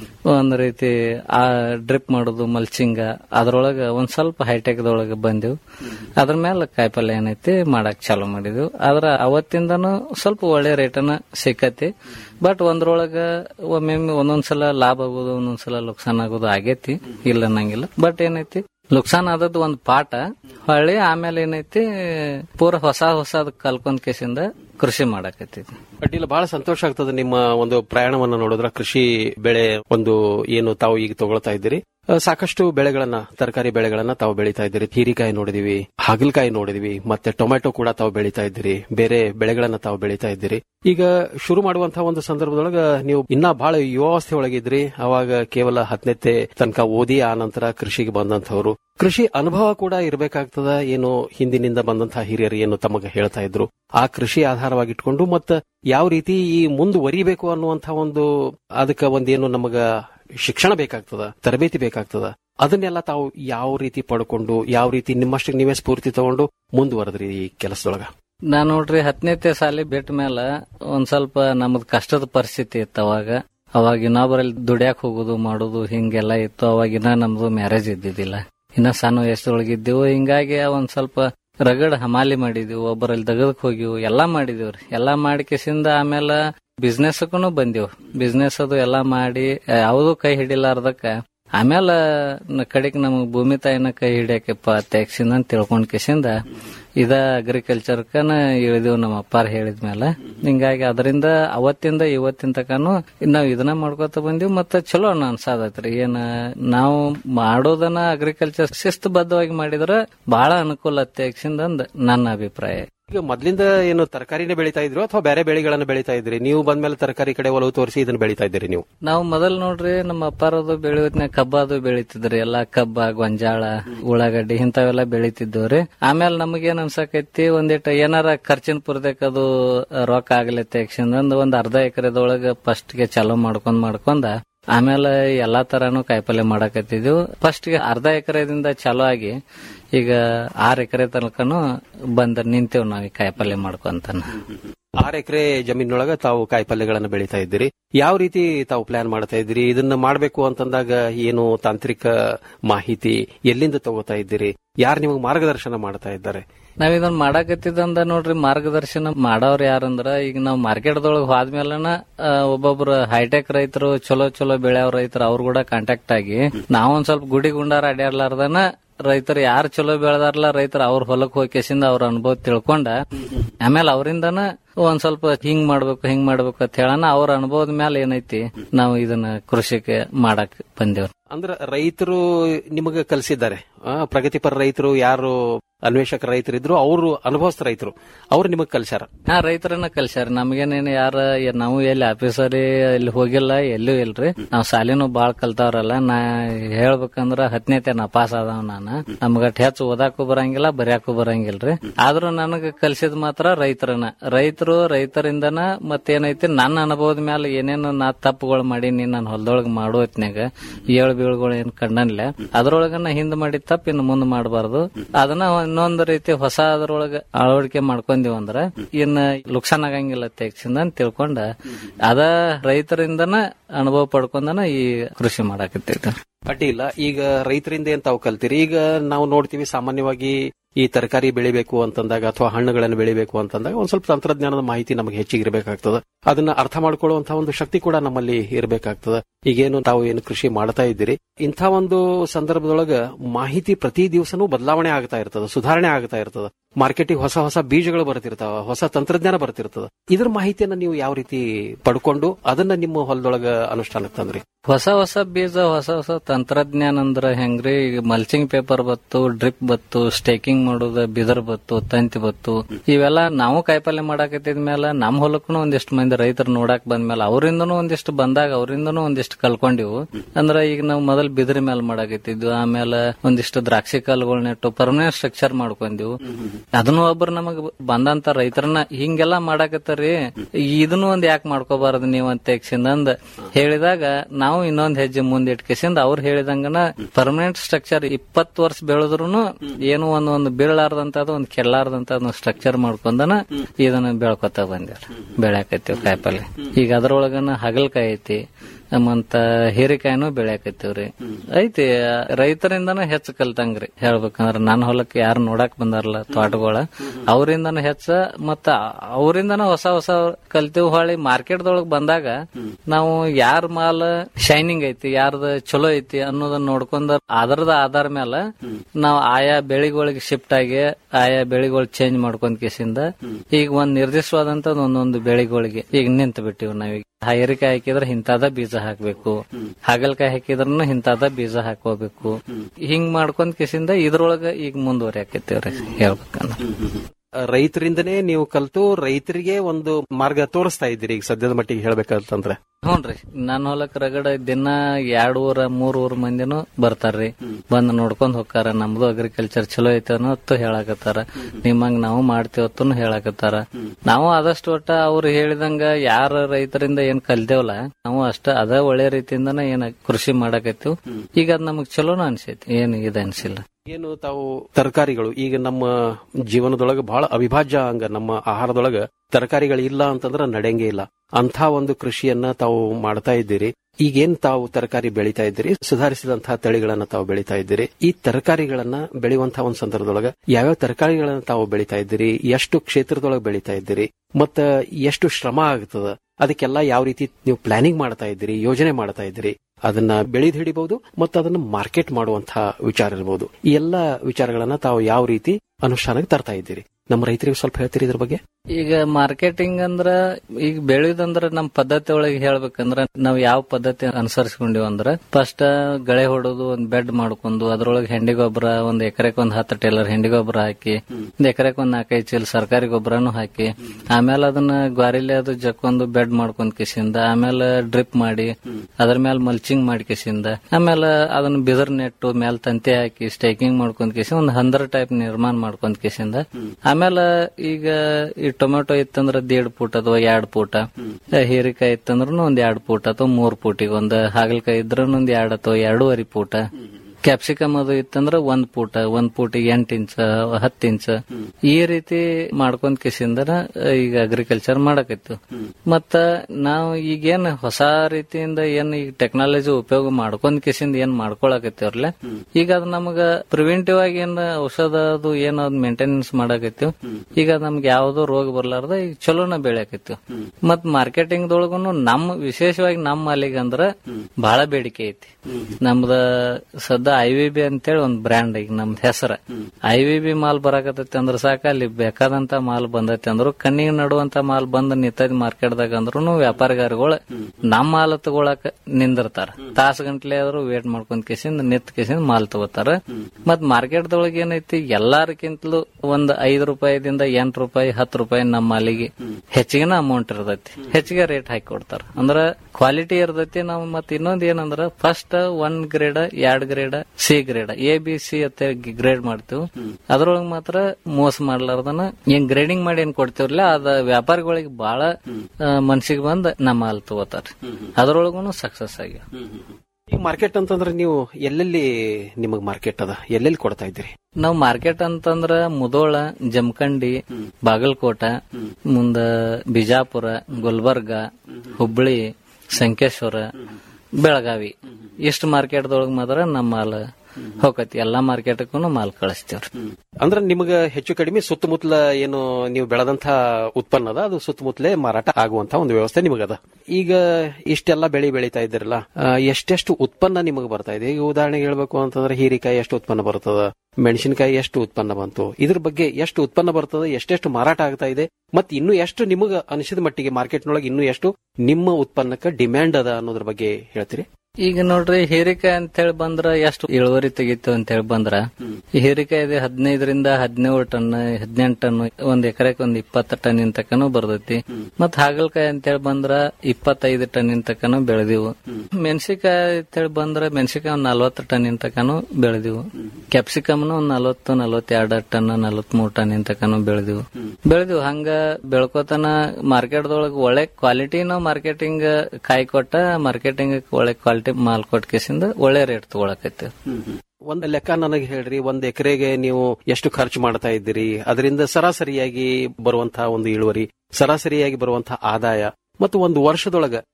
ಒಂದ್ ರೀತಿ ಆ ಡ್ರಿಪ್ ಮಾಡೋದು ಮಲ್ಚಿಂಗ ಅದ್ರೊಳಗ ಒಂದ್ ಸ್ವಲ್ಪ ಹೈಟೆಕ್ದೊಳಗ ಬಂದೆವು ಅದ್ರ ಮೇಲೆ ಕಾಯಿಪಲ್ಯ ಏನೈತಿ ಮಾಡಕ್ ಚಾಲೂ ಮಾಡಿದ್ವಿ ಆದ್ರ ಅವತ್ತಿಂದನು ಸ್ವಲ್ಪ ಒಳ್ಳೆ ರೇಟನ ಸಿಕ್ಕತಿ ಬಟ್ ಒಂದ್ರೊಳಗ ಒಮ್ಮೆ ಒಂದೊಂದ್ಸಲ ಲಾಭ ಆಗೋದು ಒಂದೊಂದ್ಸಲ ಲುಕ್ಸಾನ್ ಆಗೋದು ಆಗೇತಿ ಇಲ್ಲ ಅನ್ನಂಗಿಲ್ಲ ಬಟ್ ಏನೈತಿ ಲುಕ್ಸಾನ್ ಆದದ್ದು ಒಂದ್ ಪಾಠ ಹೊಳ್ಳಿ ಆಮೇಲೆ ಏನೈತಿ ಪೂರ ಹೊಸ ಹೊಸದ್ ಕಲ್ಕೊಂಡ್ ಕೇಸಿಂದ ಕೃಷಿ ಮಾಡಕೈತಿ ಅಡ್ಡಿಲ್ಲ ಬಹಳ ಸಂತೋಷ ಆಗ್ತದೆ ನಿಮ್ಮ ಒಂದು ಪ್ರಯಾಣವನ್ನ ನೋಡಿದ್ರ ಕೃಷಿ ಬೆಳೆ ಒಂದು ಏನು ತಾವು ಈಗ ತಗೊಳ್ತಾ ಇದ್ದೀರಿ ಆ, ಸಾಕಷ್ಟು ಬೆಳೆಗಳನ್ನ ತರಕಾರಿ ಬೆಳೆಗಳನ್ನ ತಾವು ಬೆಳೀತಾ ಇದ್ದೀರಿ ಹೀರಿಕಾಯಿ ನೋಡಿದಿವಿ ಹಾಗಲಕಾಯಿ ನೋಡಿದಿವಿ ಮತ್ತೆ ಟೊಮೆಟೊ ಕೂಡ ತಾವು ಬೆಳೀತಾ ಇದ್ದೀರಿ ಬೇರೆ ಬೆಳೆಗಳನ್ನ ತಾವು ಬೆಳೀತಾ ಇದ್ದೀರಿ ಈಗ ಶುರು ಮಾಡುವಂತಹ ಒಂದು ಸಂದರ್ಭದೊಳಗ ನೀವು ಇನ್ನ ಬಹಳ ಯುವಾವಸ್ಥೆ ಒಳಗಿದ್ರಿ ಅವಾಗ ಕೇವಲ ಹತ್ತನೇತೆ ತನಕ ಓದಿ ಆ ನಂತರ ಕೃಷಿಗೆ ಬಂದಂತವರು ಕೃಷಿ ಅನುಭವ ಕೂಡ ಇರಬೇಕಾಗ್ತದ ಏನು ಹಿಂದಿನಿಂದ ಬಂದಂತಹ ಹಿರಿಯರು ಏನು ತಮಗೆ ಹೇಳ್ತಾ ಇದ್ರು ಆ ಕೃಷಿ ಆಧಾರವಾಗಿಟ್ಕೊಂಡು ಮತ್ತ ಯಾವ ರೀತಿ ಈ ಮುಂದುವರಿಬೇಕು ಅನ್ನುವಂತಹ ಒಂದು ಅದಕ್ಕೆ ಒಂದೇನು ನಮಗ ಶಿಕ್ಷಣ ಬೇಕಾಗ್ತದ ತರಬೇತಿ ಬೇಕಾಗ್ತದ ಅದನ್ನೆಲ್ಲ ತಾವು ಯಾವ ರೀತಿ ಪಡ್ಕೊಂಡು ಯಾವ ರೀತಿ ನಿಮ್ಮಷ್ಟಕ್ಕೆ ನೀವೇ ಸ್ಫೂರ್ತಿ ತಗೊಂಡು ಮುಂದುವರೆದ್ರಿ ಈ ಕೆಲಸದೊಳಗ ನಾನ್ ನೋಡ್ರಿ ಹತ್ತನೇತೆ ಸಾಲಿ ಬಿಟ್ಟ ಮೇಲೆ ಒಂದ್ ಸ್ವಲ್ಪ ನಮ್ದ್ ಕಷ್ಟದ ಪರಿಸ್ಥಿತಿ ಇತ್ತು ಅವಾಗ ಅವಾಗ ಇನ್ನೊಬ್ಬರಲ್ಲಿ ದುಡ್ಯಾಕ್ ಹೋಗುದು ಮಾಡುದು ಹಿಂಗೆಲ್ಲ ಇತ್ತು ಅವಾಗಿನ ನಮ್ದು ಮ್ಯಾರೇಜ್ ಇದ್ದಿದ್ದಿಲ್ಲ ಇನ್ನ ಸಣ್ಣ ವಯಸ್ಸೊಳಗಿದ್ದೆವು ಹಿಂಗಾಗಿ ಒಂದ್ ಸ್ವಲ್ಪ ರಗಡ್ ಹಮಾಲಿ ಮಾಡಿದ್ವಿ ಒಬ್ಬರಲ್ಲಿ ದಗದಕ್ ಹೋಗಿವು ಎಲ್ಲಾ ಮಾಡಿದಿವ್ರಿ ಎಲ್ಲಾ ಮಾಡಿಕೆಸಿಂದ ಆಮೇಲೆ ಬಿಸ್ನೆಸ್ಗೂ ಬಂದಿವ್ ಬಿಸ್ನೆಸ್ ಅದು ಎಲ್ಲಾ ಮಾಡಿ ಯಾವುದು ಕೈ ಹಿಡಿಲಾರ್ದಕ್ಕ ಆಮೇಲೆ ನ- ಕಡೆಗ್ ನಮಗ್ ಭೂಮಿ ತಾಯಿನ ಕೈ ಹಿಡಿಯಕಪ್ಪ ತೆಗ್ಸಿಂದ ಅಂತ ತಿಳ್ಕೊಂಡ್ ಕಿಸಿಂದ ಇದ ಅಗ್ರಿಕಲ್ಚರ್ಕನ ಇಳಿದಿವ್ ನಮ್ಮ ಅಪ್ಪಾರ್ ಹೇಳಿದ್ಮೇಲೆ ಹಿಂಗಾಗಿ ಅದರಿಂದ ಅವತ್ತಿಂದ ಇವತ್ತಿನ ತಕಾನು ನಾವ್ ಇದನ್ನ ಮಾಡ್ಕೊತ ಬಂದಿವ್ ಮತ್ತ ಚಲೋ ಅನ್ಸಾದತ್ರಿ ಏನ ನಾವು ಮಾಡೋದನ್ನ ಅಗ್ರಿಕಲ್ಚರ್ ಶಿಸ್ತುಬದ್ಧವಾಗಿ ಮಾಡಿದ್ರ ಬಹಳ ಅನುಕೂಲ ತೆಗ್ಸಿಂದ ನನ್ನ ಅಭಿಪ್ರಾಯ ಈಗ ಮೊದ್ಲಿಂದ ಏನು ತರಕಾರಿನೇ ಬೆಳೀತಾ ಇದ್ರು ಅಥವಾ ಬೇರೆ ಬೆಳೆಗಳನ್ನ ಬೆಳೀತಾ ಇದ್ರಿ ನೀವು ಬಂದ್ಮೇಲೆ ತರಕಾರಿ ಕಡೆ ಒಲವು ತೋರಿಸಿ ಇದನ್ನ ಬೆಳೀತಾ ಇದ್ದೀರಿ ನೀವು ನಾವು ಮೊದಲ್ ನೋಡ್ರಿ ನಮ್ಮ ಅಪ್ಪಾರದು ಬೆಳೆಯೋದ್ನ ಕಬ್ಬ ಅದು ಬೆಳಿತಿದ್ರಿ ಎಲ್ಲಾ ಕಬ್ಬ ಗೊಂಜಾಳ ಉಳ್ಳಾಗಡ್ಡಿ ಇಂಥವೆಲ್ಲ ಬೆಳಿತಿದ್ದವ್ರಿ ಆಮೇಲೆ ನಮಗೇನ್ ಅನ್ಸಕೈತಿ ಒಂದಿಟ್ಟು ಏನಾರ ಖರ್ಚಿನ ಪುರ್ದಕ್ ಅದು ರೊಕ್ಕ ಆಗ್ಲತ್ತೆ ಯಕ್ಷಿಂದ ಒಂದ್ ಅರ್ಧ ಎಕರೆದೊಳಗ ಫಸ್ಟ್ ಗೆ ಚಾಲೂ ಮಾಡ್ಕೊಂಡ್ ಮಾಡ್ಕೊಂಡ ಆಮೇಲೆ ಎಲ್ಲಾ ತರಾನು ಕಾಯಿಪಲ್ಯ ಮಾಡಕತ್ತಿದ್ವು ಫಸ್ಟ್ ಗೆ ಅರ್ಧ ಎಕರೆದಿಂದ ಚಾಲೂ ಆಗಿ ಈಗ ಆರ್ ಎಕರೆ ತನಕನು ಬಂದ ನಿಂತೇವ್ ನಾವ್ ಈ ಕಾಯಿಪಲ್ಯ ಮಾಡ್ಕೊಂತಾನ ಆರು ಎಕರೆ ಜಮೀನೊಳಗ ತಾವು ಕಾಯಿಪಲ್ಯಗಳನ್ನ ಬೆಳೀತಾ ಇದ್ದೀರಿ ಯಾವ ರೀತಿ ತಾವು ಪ್ಲಾನ್ ಮಾಡ್ತಾ ಇದ್ದೀರಿ ಇದನ್ನ ಮಾಡಬೇಕು ಅಂತಂದಾಗ ಏನು ತಾಂತ್ರಿಕ ಮಾಹಿತಿ ಎಲ್ಲಿಂದ ತಗೋತಾ ಇದ್ದೀರಿ ಯಾರು ನಿಮಗೆ ಮಾರ್ಗದರ್ಶನ ಮಾಡ್ತಾ ಇದ್ದಾರೆ ನಾವ್ ಇದನ್ನ ಮಾಡಾಕತ್ತಿದಂದ ನೋಡ್ರಿ ಮಾರ್ಗದರ್ಶನ ಮಾಡವ್ರ ಯಾರಂದ್ರ ಈಗ ನಾವ್ ಮಾರ್ಕೆಟ್ದೊಳಗ ಹೋದ್ಮೇಲನ ಆ, ಒಬ್ಬೊಬ್ರು ಹೈಟೆಕ್ ರೈತರು ಚಲೋ ಚಲೋ ಬೆಳೆಯವ್ ರೈತರು ಅವ್ರು ಕೂಡ ಕಾಂಟ್ಯಾಕ್ಟ್ ಆಗಿ ನಾವೊಂದ್ ಸ್ವಲ್ಪ ಗುಡಿ ಗುಂಡಾರ ಅಡ್ಯಾಡ್ಲಾರ್ದನ ರೈತರು ಯಾರು ಚಲೋ ಬೆಳೆದಾರಲ್ಲ ರೈತರು ಅವ್ರ ಹೊಲಕ್ ಹೋಗಿಸಿಂದ ಅವ್ರ ಅನುಭವ ತಿಳ್ಕೊಂಡ ಆಮೇಲೆ ಅವರಿಂದನ ಒಂದ್ ಸ್ವಲ್ಪ ಹಿಂಗ್ ಮಾಡ್ಬೇಕು ಹಿಂಗ್ ಮಾಡ್ಬೇಕು ಅಂತ ಹೇಳನ ಅವ್ರ ಅನುಭವದ ಮೇಲೆ ಏನೈತಿ ನಾವು ಇದನ್ನ ಕೃಷಿಗೆ ಮಾಡಕ್ ಬಂದೇವ್ರಿ ಅಂದ್ರ ರೈತರು ನಿಮಗೆ ಕಲಿಸಿದ್ದಾರೆ ಆ, ಪ್ರಗತಿಪರ ರೈತರು ಯಾರು ಅನ್ವೇಷಕ ರೈತರಿದ್ರು ಅವರು ಅನುಭವಸ್ಥ ರೈತರು ಅವ್ರು ನಿಮಗೆ ಕಲ್ಸ್ಯಾರ ಹಾ ರೈತರನ್ನ ಕಲ್ಸ್ಯಾರ ನಮ್ಗೇನೇನ್ ಯಾರ ಏ- ನಾವು ಎಲ್ಲಿ ಆಫೀಸರಿ ಇಲ್ಲಿ ಹೋಗಿಲ್ಲ ಎಲ್ಲೂ ಇಲ್ರಿ ನಾವ್ ಸಾಲಿನೂ ಬಾಳ್ ಕಲ್ತಾವ್ರಲ್ಲ ನಾ ಹೇಳ್ಬೇಕಂದ್ರ ಹತ್ತನೇತೆ ನಾ ಪಾಸ್ ಆದವ ನಾನು ನಮ್ಗ ಹೆಚ್ಚು ಓದಾಕು ಬರಂಗಿಲ್ಲ ಬರ್ಯಾಕು ಬರಂಗಿಲ್ರಿ ಆದ್ರೂ ನನಗ ಕಲ್ಸಿದ್ ಮಾತ್ರ ರೈತರನ್ನ ರೈತರು ರೈತರಿಂದನ ಮತ್ತೇನೈತಿ ನನ್ನ ಅನುಭವದ ಮೇಲೆ ಏನೇನು ನಾ ತಪ್ಪುಗಳು ಮಾಡೀನಿ ನನ್ನ ಹೊಲದೊಳಗ ಮಾಡೋ ಹೊತ್ನ್ಯಾಗ ಏಳು ಬೀಳುಗಳು ಏನ್ ಕಂಡನ್ಲೆ ಅದ್ರೊಳಗ ನಾ ಹಿಂದ್ ಮಾಡಿದ ತಪ್ಪ ಇನ್ನು ಮುಂದ್ ಮಾಡಬಾರ್ದು ಅದನ್ನ ಇನ್ನೊಂದ್ ರೀತಿ ಹೊಸ ಅದ್ರೊಳಗ ಅಳವಡಿಕೆ ಮಾಡ್ಕೊಂದಿವ್ ಅಂದ್ರ ಇನ್ನ ಲುಕ್ಸಾನ್ ಆಗಂಗಿಲ್ಲ ತೆಗ್ಸಿಂದ ಅಂತ ತಿಳ್ಕೊಂಡ ಅದ ರೈತರಿಂದನ ಅನುಭವ ಪಡ್ಕೊಂಡನ ಈ ಕೃಷಿ ಮಾಡಾಕತ್ತೈತ ಅಡ್ಡಿ ಇಲ್ಲ ಈಗ ರೈತರಿಂದ ಏನ್ ತಾವು ಕಲ್ತೀರಿ ಈಗ ನಾವು ನೋಡ್ತೀವಿ ಸಾಮಾನ್ಯವಾಗಿ ಈ ತರಕಾರಿ ಬೆಳಿಬೇಕು ಅಂತಂದಾಗ ಅಥವಾ ಹಣ್ಣುಗಳನ್ನು ಬೆಳಿಬೇಕು ಅಂತಂದಾಗ ಒಂದ್ ಸ್ವಲ್ಪ ತಂತ್ರಜ್ಞಾನದ ಮಾಹಿತಿ ನಮಗೆ ಹೆಚ್ಚಿಗೆ ಇರಬೇಕಾಗ್ತದ ಅದನ್ನ ಅರ್ಥ ಮಾಡ್ಕೊಳ್ಳುವಂತಹ ಒಂದು ಶಕ್ತಿ ಕೂಡ ನಮ್ಮಲ್ಲಿ ಇರಬೇಕಾಗ್ತದ ಈಗೇನು ತಾವು ಏನು ಕೃಷಿ ಮಾಡ್ತಾ ಇದ್ದೀರಿ ಇಂಥ ಒಂದು ಸಂದರ್ಭದೊಳಗ ಮಾಹಿತಿ ಪ್ರತಿ ದಿವಸನೂ ಬದಲಾವಣೆ ಆಗ್ತಾ ಇರ್ತದ ಸುಧಾರಣೆ ಆಗ್ತಾ ಇರ್ತದ ಮಾರ್ಕೆಟಿಗೆ ಹೊಸ ಹೊಸ ಬೀಜಗಳು ಬರ್ತಿರ್ತಾವ ಹೊಸ ತಂತ್ರಜ್ಞಾನ ಬರ್ತಿರ್ತದ ಇದ್ರ ಮಾಹಿತಿಯನ್ನ ನೀವು ಯಾವ ರೀತಿ ಪಡ್ಕೊಂಡು ಅದನ್ನ ನಿಮ್ಮ ಹೊಲದೊಳಗ ಅನುಷ್ಠಾನಕ್ಕೆ ತಂದ್ರಿ ಹೊಸ ಹೊಸ ಬೀಜ ಹೊಸ ಹೊಸ ತಂತ್ರಜ್ಞಾನ ಅಂದ್ರ ಹೆಂಗ್ರಿ ಈಗ ಮಲ್ಚಿಂಗ್ ಪೇಪರ್ ಬತ್ತು ಡ್ರಿಪ್ ಬತ್ತು ಸ್ಟೇಕಿಂಗ್ ಮಾಡೋದ ಬಿದರ್ ಬತ್ತು ತಂತಿ ಬತ್ತು ಇವೆಲ್ಲ ನಾವು ಕಾಯಿಪಲ್ಯ ಮಾಡಾಕತ್ತಿದ್ಮೇಲೆ ನಮ್ ಹೊಲಕ್ಕೂ ಒಂದಿಷ್ಟು ಮಂದಿ ರೈತರು ನೋಡಾಕ್ ಬಂದ್ಮೇಲೆ ಅವರಿಂದನೂ ಒಂದಿಷ್ಟು ಬಂದಾಗ ಅವರಿಂದನೂ ಒಂದಿಷ್ಟು ಕಲ್ಕೊಂಡಿವು ಅಂದ್ರ ಈಗ ನಾವು ಮೊದಲ್ ಬಿದಿರಿ ಮೇಲೆ ಮಾಡಾಕತ್ತಿದ್ವಿ ಆಮೇಲೆ ಒಂದಿಷ್ಟು ದ್ರಾಕ್ಷಿ ಕಾಳುಗಳನ್ನ ನೆಟ್ಟು ಪರ್ಮನೆಂಟ್ ಸ್ಟ್ರಕ್ಚರ್ ಮಾಡ್ಕೊಂದಿವು ಅದನ್ನು ಒಬ್ರು ನಮಗ್ ಬಂದಂತ ರೈತರನ್ನ ಹಿಂಗೆಲ್ಲಾ ಮಾಡಾಕತ್ತಾರಿ ಇದನ್ನು ಒಂದ್ ಯಾಕೆ ಮಾಡ್ಕೋಬಾರದು ನೀವು ಅಂತ ಯಕ್ಷಿಂದಂದ್ ಹೇಳಿದಾಗ ನಾವು ಇನ್ನೊಂದ್ ಹೆಜ್ಜೆ ಮುಂದೆ ಇಟ್ಕೇಸಿಂದ ಅವ್ರು ಹೇಳಿದಂಗನ ಪರ್ಮನೆಂಟ್ ಸ್ಟ್ರಕ್ಚರ್ ಇಪ್ಪತ್ತು ವರ್ಷ ಬೆಳೆದ್ರು ಏನು ಒಂದ್ ಒಂದು ಬೀಳಲಾರ್ದಂತದ್ದು ಒಂದ್ ಕೆಲ್ಲಾರ್ದಂತ ಸ್ಟ್ರಕ್ಚರ್ ಮಾಡ್ಕೊಂಡನ ಇದನ್ನ ಬೆಳ್ಕೊತ ಬಂದ್ಯಾರ ಬೆಳ್ಯಾಕತ್ತೀವಿ ಕಾಯಿಪಲ್ಲೆ ಈಗ ಅದ್ರೊಳಗನ ಹಗಲ್ಕಾಯಿ ಐತಿ ಒಂದು ಮತ್ತ ಹೀರೆಕಾಯಿನೂ ಬೆಳ್ಯಾಕತ್ತೀವ್ರಿ ಐತಿ ರೈತರಿಂದನೂ ಹೆಚ್ಚು ಕಲ್ತಂಗ್ರಿ ಹೇಳ್ಬೇಕಂದ್ರ ನನ್ನ ಹೊಲಕ್ಕೆ ಯಾರು ನೋಡಕ್ ಬಂದಾರಲ್ಲ ತೋಟಗಳ ಅವರಿಂದನೂ ಹೆಚ್ಚ ಮತ್ತ ಅವರಿಂದನೂ ಹೊಸ ಹೊಸ ಕಲ್ತೀವಿ ಹೊಳಿ ಮಾರ್ಕೆಟ್ದೊಳಗ್ ಬಂದಾಗ ನಾವು ಯಾರ ಮಾಲ್ ಶೈನಿಂಗ್ ಐತಿ ಯಾರ್ದ ಚಲೋ ಐತಿ ಅನ್ನೋದನ್ನ ನೋಡ್ಕೊಂಡ ಅದರದ ಆಧಾರ ಮೇಲೆ ನಾವು ಆಯಾ ಬೆಳಿಗಳಿಗೆ ಶಿಫ್ಟ್ ಆಗಿ ಆಯಾ ಬೆಳಿಗಳು ಚೇಂಜ್ ಮಾಡ್ಕೊಂಡ್ ಕೇಸಿಂದ ಈಗ ಒಂದ್ ನಿರ್ದಿಷ್ಟವಾದಂತ ಒಂದೊಂದು ಬೆಳಿಗಳಿಗೆ ಈಗ ನಿಂತು ಬಿಟ್ಟಿವಿ ನಾವೀಗ ಹೈರಿಕಾಯಿ ಹಾಕಿದ್ರೆ ಇಂತಾದ ಬೀಜ ಹಾಕ್ಬೇಕು ಹಾಗಲ್ಕಾಯಿ ಹಾಕಿದ್ರೂ ಇಂತಾದ ಬೀಜ ಹಾಕೋಬೇಕು ಹಿಂಗ್ ಮಾಡ್ಕೊಂಡ್ ಕೇಸಿಂದ ಇದ್ರೊಳಗ ಈಗ ಮುಂದುವರಿ ಆಕೈತಿವ್ರಿ ಹೇಳ್ಬೇಕಂದ್ರ ರೈತರಿಂದನೇ ನೀವು ಕಲ್ತು ರೈತರಿಗೆ ಒಂದು ಮಾರ್ಗ ತೋರಿಸ್ತಾ ಇದ್ದೀರಿ ಈಗ ಸದ್ಯದ ಮಟ್ಟಿಗೆ ಹೇಳ್ಬೇಕಂತಂದ್ರೆ ಹ್ಞೂನ್ರಿ ನನ್ನ ಹೊಲಕ್ ರಗಡ ದಿನ ಎರಡ್ ಊರ ಮೂರ್ ಊರ್ ಮಂದಿನೂ ಬರ್ತಾರ್ರಿ ಬಂದ್ ನೋಡ್ಕೊಂಡ್ ಹೋಗ್ತಾರ ನಮ್ದು ಅಗ್ರಿಕಲ್ಚರ್ ಚಲೋ ಐತೆ ಅನ್ನೋತ್ತು ಹೇಳಾಕತ್ತಾರ ನಿಮ್ಮಂಗ್ ನಾವು ಮಾಡ್ತೇವತ್ತೂ ಹೇಳಾಕತ್ತಾರ ನಾವು ಆದಷ್ಟು ಒಟ್ಟ ಅವ್ರು ಹೇಳಿದಂಗ ಯಾರ ರೈತರಿಂದ ಏನ್ ಕಲ್ತೇವಲ್ಲ ನಾವು ಅಷ್ಟ ಅದ ಒಳ್ಳೆ ರೀತಿಯಿಂದನ ಏನ್ ಕೃಷಿ ಮಾಡಾಕತ್ತೀವ್ ಈಗ ಅದ್ ನಮಗ್ ಚಲೋನ ಅನ್ಸೈತಿ ಏನ್ ಇದ ಅನ್ಸಿಲ್ಲ ಏನು ತಾವು ತರಕಾರಿಗಳು ಈಗ ನಮ್ಮ ಜೀವನದೊಳಗೆ ಬಹಳ ಅವಿಭಾಜ್ಯ ಅಂಗ ನಮ್ಮ ಆಹಾರದೊಳಗ ತರಕಾರಿಗಳು ಇಲ್ಲ ಅಂತಂದ್ರೆ ನಡೆಯಂಗೇ ಇಲ್ಲ ಅಂತ ಒಂದು ಕೃಷಿಯನ್ನ ತಾವು ಮಾಡ್ತಾ ಇದ್ದೀರಿ ಈಗೇನ್ ತಾವು ತರಕಾರಿ ಬೆಳಿತಾ ಇದ್ದೀರಿ ಸುಧಾರಿಸಿದಂತಹ ತಳಿಗಳನ್ನ ತಾವು ಬೆಳಿತಾ ಇದ್ದೀರಿ ಈ ತರಕಾರಿಗಳನ್ನ ಬೆಳೆಯುವಂತಹ ಒಂದು ಸಂದರ್ಭದೊಳಗ ಯಾವ್ಯಾವ ತರಕಾರಿಗಳನ್ನ ತಾವು ಬೆಳಿತಾ ಇದ್ದೀರಿ ಎಷ್ಟು ಕ್ಷೇತ್ರದೊಳಗೆ ಬೆಳಿತಾ ಇದ್ದೀರಿ ಮತ್ತ ಎಷ್ಟು ಶ್ರಮ ಆಗ್ತದ ಅದಕ್ಕೆಲ್ಲ ಯಾವ ರೀತಿ ನೀವು ಪ್ಲಾನಿಂಗ್ ಮಾಡ್ತಾ ಇದ್ದೀರಿ ಯೋಜನೆ ಮಾಡ್ತಾ ಇದ್ದೀರಿ ಅದನ್ನ ಬೆಳೆದು ಹಿಡಿಬಹುದು ಮತ್ತು ಅದನ್ನ ಮಾರ್ಕೆಟ್ ಮಾಡುವಂತಹ ವಿಚಾರ ಇರಬಹುದು ಈ ಎಲ್ಲ ವಿಚಾರಗಳನ್ನ ತಾವು ಯಾವ ರೀತಿ ಅನುಷ್ಠಾನಕ್ಕೆ ತರ್ತಾ ಇದ್ದೀರಿ ನಮ್ಮ ರೈತರಿಗೆ ಸ್ವಲ್ಪ ಹೇಳ್ತೀರಿ ಇದ್ರ ಬಗ್ಗೆ ಈಗ ಮಾರ್ಕೆಟಿಂಗ್ ಅಂದ್ರ ಈಗ ಬೆಳೆಯುದಂದ್ರ ನಮ್ ಪದ್ಧತಿ ಒಳಗೆ ಹೇಳ್ಬೇಕಂದ್ರ ನಾವ್ ಯಾವ ಪದ್ಧತಿ ಅನುಸರಿಸ್ಕೊಂಡಿವ್ ಅಂದ್ರ ಫಸ್ಟ್ ಗಳೆ ಹೊಡೋದು ಒಂದ್ ಬೆಡ್ ಮಾಡ್ಕೊಂಡು ಅದ್ರೊಳಗೆ ಹೆಂಡಿ ಗೊಬ್ಬರ ಒಂದ್ ಎಕರೆಕ್ ಒಂದ್ ಹತ್ತು ಟೇಲರ್ ಹೆಂಡಿ ಗೊಬ್ಬರ ಹಾಕಿ ಒಂದ್ ಎಕರೆಕ್ ಒಂದ್ ನಾಲ್ಕೈದು ಚೀಲ ಸರ್ಕಾರಿ ಗೊಬ್ಬರನು ಹಾಕಿ ಆಮೇಲೆ ಅದನ್ನ ಗ್ವಾರಿಲೆ ಅದು ಜಕ್ಕೊಂದು ಬೆಡ್ ಮಾಡ್ಕೊಂಡ್ ಕಿಸಿಂದ ಆಮೇಲೆ ಡ್ರಿಪ್ ಮಾಡಿ ಅದ್ರ ಮೇಲೆ ಮಲ್ಚಿಂಗ್ ಮಾಡಿ ಕಿಸಿಂದ ಆಮೇಲೆ ಅದನ್ನ ಬಿದರ್ ನೆಟ್ಟು ಮೇಲ್ ತಂತಿ ಹಾಕಿ ಸ್ಟೇಕಿಂಗ್ ಮಾಡ್ಕೊಂಡ್ ಕಿಸಿ ಒಂದ್ ಹಂದರ್ ಟೈಪ್ ನಿರ್ಮಾಣ ಮಾಡ್ಕೊಂಡ್ ಕಿಸಿಂದ ಆಮೇಲೆ ಈಗ ಈ ಟೊಮೆಟೊ ಇತ್ತಂದ್ರ ದೇಡ್ ಫೂಟ್ ಅಥವಾ ಎರಡ್ ಫೂಟ ಹೀರಿಕಾಯಿ ಇತ್ತಂದ್ರೂ ಒಂದ್ ಎರಡ್ ಫೂಟ್ ಅಥವಾ ಮೂರ್ ಫೂಟಿಗೆ ಒಂದ್ ಹಾಗಲಕಾಯಿ ಇದ್ರ ಒಂದ್ ಎರಡ್ ಅಥವಾ ಎರಡೂವರೆ ಫೂಟ ಕ್ಯಾಪ್ಸಿಕಮ್ ಅದು ಇತ್ತಂದ್ರ ಒಂದ್ ಫೂಟ ಒಂದ್ ಫೂಟಿಗೆ ಎಂಟ್ ಇಂಚ್ ಹತ್ತು ಇಂಚ್ ಈ ರೀತಿ ಮಾಡ್ಕೊಂಡ್ ಕಿಸಿಂದನ ಈಗ ಅಗ್ರಿಕಲ್ಚರ್ ಮಾಡಕತ್ತು ಮತ್ತ ನಾವು ಈಗೇನ್ ಹೊಸ ರೀತಿಯಿಂದ ಏನ್ ಈಗ ಟೆಕ್ನಾಲಜಿ ಉಪಯೋಗ ಮಾಡ್ಕೊಂಡ್ ಕಿಸಿಂದ ಏನ್ ಮಾಡ್ಕೊಳಕತ್ತೇವ್ರಲ್ಲ ಈಗ ಅದ್ ನಮಗ ಪ್ರಿವೆಂಟಿವ್ ಆಗಿ ಏನ್ ಔಷಧ ಅದು ಏನ್ ಅದ್ ಮೇಂಟೆನೆನ್ಸ್ ಮಾಡಾಕತ್ತೀವ್ ಈಗ ನಮ್ಗೆ ಯಾವ್ದೋ ರೋಗ ಬರ್ಲಾರ್ದ ಈಗ ಚಲೋನ ಬೆಳೆಯಕತ್ತೀವ್ ಮತ್ ಮಾರ್ಕೆಟಿಂಗ್ ದೊಳಗುನು ನಮ್ ವಿಶೇಷವಾಗಿ ನಮ್ಮ ಮಾಲಿಗೆ ಅಂದ್ರ ಬಹಳ ಬೇಡಿಕೆ ಐತಿ ನಮ್ದ ಸದ್ದ ಐ ವಿ ಬಿ ಅಂತೇಳಿ ಒಂದ್ ಬ್ರ್ಯಾಂಡ್ ಈಗ ನಮ್ದ್ ಹೆಸರ ಐ ವಿ ಬಿ ಮಾಲ್ ಬರಾಕತೈತಿ ಅಂದ್ರ ಸಾಕ ಅಲ್ಲಿ ಬೇಕಾದಂತ ಮಾಲ್ ಬಂದೈತಿ ಅಂದ್ರು ಕಣ್ಣಿಗೆ ನಡುವಂತ ಮಾಲ್ ಬಂದ್ ನಿಂತೈತಿ ಮಾರ್ಕೆಟ್ದಾಗ ಅಂದ್ರೂ ವ್ಯಾಪಾರಿಗಾರಗಳು ನಮ್ಮ ಮಾಲ್ ತಗೊಳಕ ನಿಂದಿರ್ತಾರ ತಾಸು ಗಂಟ್ಲೆ ಆದ್ರೂ ವೇಟ್ ಮಾಡ್ಕೊಂಡ್ ಕೇಸಿಂದ ನಿತ್ ಕೇಸಿಂದ ಮಾಲ್ ತಗೋತಾರ ಮತ್ ಮಾರ್ಕೆಟ್ ದೊಳಗ ಏನೈತಿ ಎಲ್ಲಾರಕ್ಕಿಂತಲೂ ಒಂದ್ ಐದು ರೂಪಾಯಿದಿಂದ ಎಂಟ್ ರೂಪಾಯಿ ಹತ್ತು ರೂಪಾಯಿ ನಮ್ಮ ಮಾಲಿಗೆ ಹೆಚ್ಚಿಗೆನ ಅಮೌಂಟ್ ಇರ್ತೈತಿ ಹೆಚ್ಚಿಗೆ ರೇಟ್ ಹಾಕಿ ಕೊಡ್ತಾರ ಅಂದ್ರ ಕ್ವಾಲಿಟಿ ಇರ್ತೈತಿ ನಾವು ಮತ್ ಇನ್ನೊಂದ್ ಏನಂದ್ರ ಫಸ್ಟ್ ಒನ್ ಗ್ರೇಡ್ ಎರಡ್ grade C grade A B C ಅಂತ ಗ್ರೇಡ್ ಮಾಡ್ತೀವಿ ಅದ್ರೊಳಗ ಮಾತ್ರ ಮೋಸ ಮಾಡ್ಲಾರ್ದನ ಏನ್ ಗ್ರೇಡಿಂಗ್ ಮಾಡಿ ಏನ್ ಕೊಡ್ತೀವ್ರಲ್ಲ ಅದ ವ್ಯಾಪಾರಿಗಳಿಗೆ ಬಹಳ ಮನ್ಸಿಗೆ ಬಂದ್ ನಮ್ಮ ಮಾಲ್ ತಗೋತಾರ ಅದ್ರೊಳಗೂ ಸಕ್ಸಸ್ ಆಗ್ಯಾವ ಈಗ ಮಾರ್ಕೆಟ್ ಅಂತಂದ್ರೆ ನೀವು ಎಲ್ಲೆಲ್ಲಿ ನಿಮಗ್ ಮಾರ್ಕೆಟ್ ಅದ ಎಲ್ಲೆಲ್ಲಿ ಕೊಡ್ತಾ ಇದ್ದೀರಿ ನಾವ್ ಮಾರ್ಕೆಟ್ ಅಂತಂದ್ರ ಮುದೋಳ ಜಮಖಂಡಿ ಬಾಗಲಕೋಟ ಮುಂದ ಬಿಜಾಪುರ ಗುಲ್ಬರ್ಗ ಹುಬ್ಳಿ ಸಂಕೇಶ್ವರ ಬೆಳಗಾವಿ ಇಷ್ಟು ಮಾರ್ಕೆಟ್ದೊಳಗ ಮಾತ್ರ ನಮ್ಮ ಮಾಲ್ ಹೋಗತಿ ಎಲ್ಲಾ ಮಾರ್ಕೆಟ್ಗೂ ಮಾಲ್ ಕಳಿಸ್ತೇವ್ರಿ ಅಂದ್ರೆ ನಿಮಗ ಹೆಚ್ಚು ಕಡಿಮೆ ಸುತ್ತಮುತ್ತಲ ಏನು ನೀವು ಬೆಳೆದಂತ ಉತ್ಪನ್ನ ಅದ ಅದು ಸುತ್ತಮುತ್ತಲೇ ಮಾರಾಟ ಆಗುವಂತ ಒಂದು ವ್ಯವಸ್ಥೆ ನಿಮಗದ ಈಗ ಇಷ್ಟೆಲ್ಲ ಬೆಳೆ ಬೆಳೀತಾ ಇದ್ದೀರಲ್ಲ ಆ, ಎಷ್ಟೆಷ್ಟು ಉತ್ಪನ್ನ ನಿಮಗೆ ಬರ್ತಾ ಇದೆ ಈಗ ಉದಾಹರಣೆಗೆ ಹೇಳ್ಬೇಕು ಅಂತಂದ್ರೆ ಹೀರಿಕಾಯಿ ಎಷ್ಟು ಉತ್ಪನ್ನ ಬರ್ತದ ಮೆಣಸಿನಕಾಯಿ ಎಷ್ಟು ಉತ್ಪನ್ನ ಬಂತು ಇದ್ರ ಬಗ್ಗೆ ಎಷ್ಟು ಉತ್ಪನ್ನ ಬರ್ತದ ಎಷ್ಟೆಷ್ಟು ಮಾರಾಟ ಆಗ್ತಾ ಇದೆ ಮತ್ತೆ ಇನ್ನು ಎಷ್ಟು ನಿಮಗ ಅನಿಸಿದ ಮಟ್ಟಿಗೆ ಮಾರ್ಕೆಟ್ನೊಳಗೆ ಇನ್ನು ಎಷ್ಟು ನಿಮ್ಮ ಉತ್ಪನ್ನಕ್ಕೆ ಡಿಮ್ಯಾಂಡ್ ಅದ ಅನ್ನೋದ್ರ ಬಗ್ಗೆ ಹೇಳ್ತೀರಿ ಈಗ ನೋಡ್ರಿ ಹೀರಿಕಾಯಿ ಅಂತ ಹೇಳಿ ಬಂದ್ರ ಎಷ್ಟು ಇಳುವರಿ ತೆಗಿತು ಅಂತ ಹೇಳಿ ಬಂದ್ರ ಈ ಹೀರಿಕಾಯಿ ಇದೆ ಹದಿನೈದರಿಂದ ಹದಿನೇಳು ಟನ್ ಹದಿನೆಂಟು ಟನ್ ಒಂದ್ ಎಕರೆಕ್ ಒಂದ್ ಇಪ್ಪತ್ತು ಟನ್ ತಕನು ಬರ್ತೈತಿ ಮತ್ ಹಾಗಲಕಾಯಿ ಅಂತ ಹೇಳಿ ಬಂದ್ರ ಇಪ್ಪತ್ತೈದು ಟನ್ ತಕನು ಬೆಳೆದಿವು ಮೆಣಸಿಕಾಯಿ ಅಂತ ಹೇಳಿ ಬಂದ್ರ ಮೆಣಸಿಕಾಯಿ ಒಂದ್ ನಲ್ವತ್ತು ಟನ್ ತಕನು ಬೆಳೆದಿವು ಕ್ಯಾಪ್ಸಿಕಮ್ನು ಒಂದ್ ನಲ್ವತ್ತು ನಲ್ವತ್ತೆರಡು ಟನ್ ನಲ್ವತ್ಮೂರು ಟನ್ ತಕನು ಬೆಳೆದಿವು ಬೆಳೆದಿವು ಹಂಗ ಬೆಳ್ಕೋತನ ಮಾರ್ಕೆಟ್ದೊಳಗ ಒಳ್ಳೆ ಕ್ವಾಲಿಟಿನೂ ಮಾರ್ಕೆಟಿಂಗ್ ಕಾಯಿ ಕೊಟ್ಟ ಮಾರ್ಕೆಟಿಂಗ್ ಒಳ್ಳೆ ಕ್ವಾಲಿಟಿ ಮಾಲ್ ಕೊಟ್ಟ ಕೇಸಿಂದ ಒಳ್ಳೆ ರೇಟ್ ತಗೊಳಕೈತಿ ಒಂದ್ ಲೆಕ್ಕ ನನಗೆ ಹೇಳ್ರಿ ಒಂದ್ ಎಕರೆಗೆ ನೀವು ಎಷ್ಟು ಖರ್ಚು ಮಾಡ್ತಾ ಇದ್ದೀರಿ ಅದರಿಂದ ಸರಾಸರಿಯಾಗಿ ಬರುವಂತಹ ಒಂದು ಇಳುವರಿ ಸರಾಸರಿಯಾಗಿ ಬರುವಂತಹ ಆದಾಯ ಮತ್ತು ಒಂದು ವರ್ಷದೊಳಗ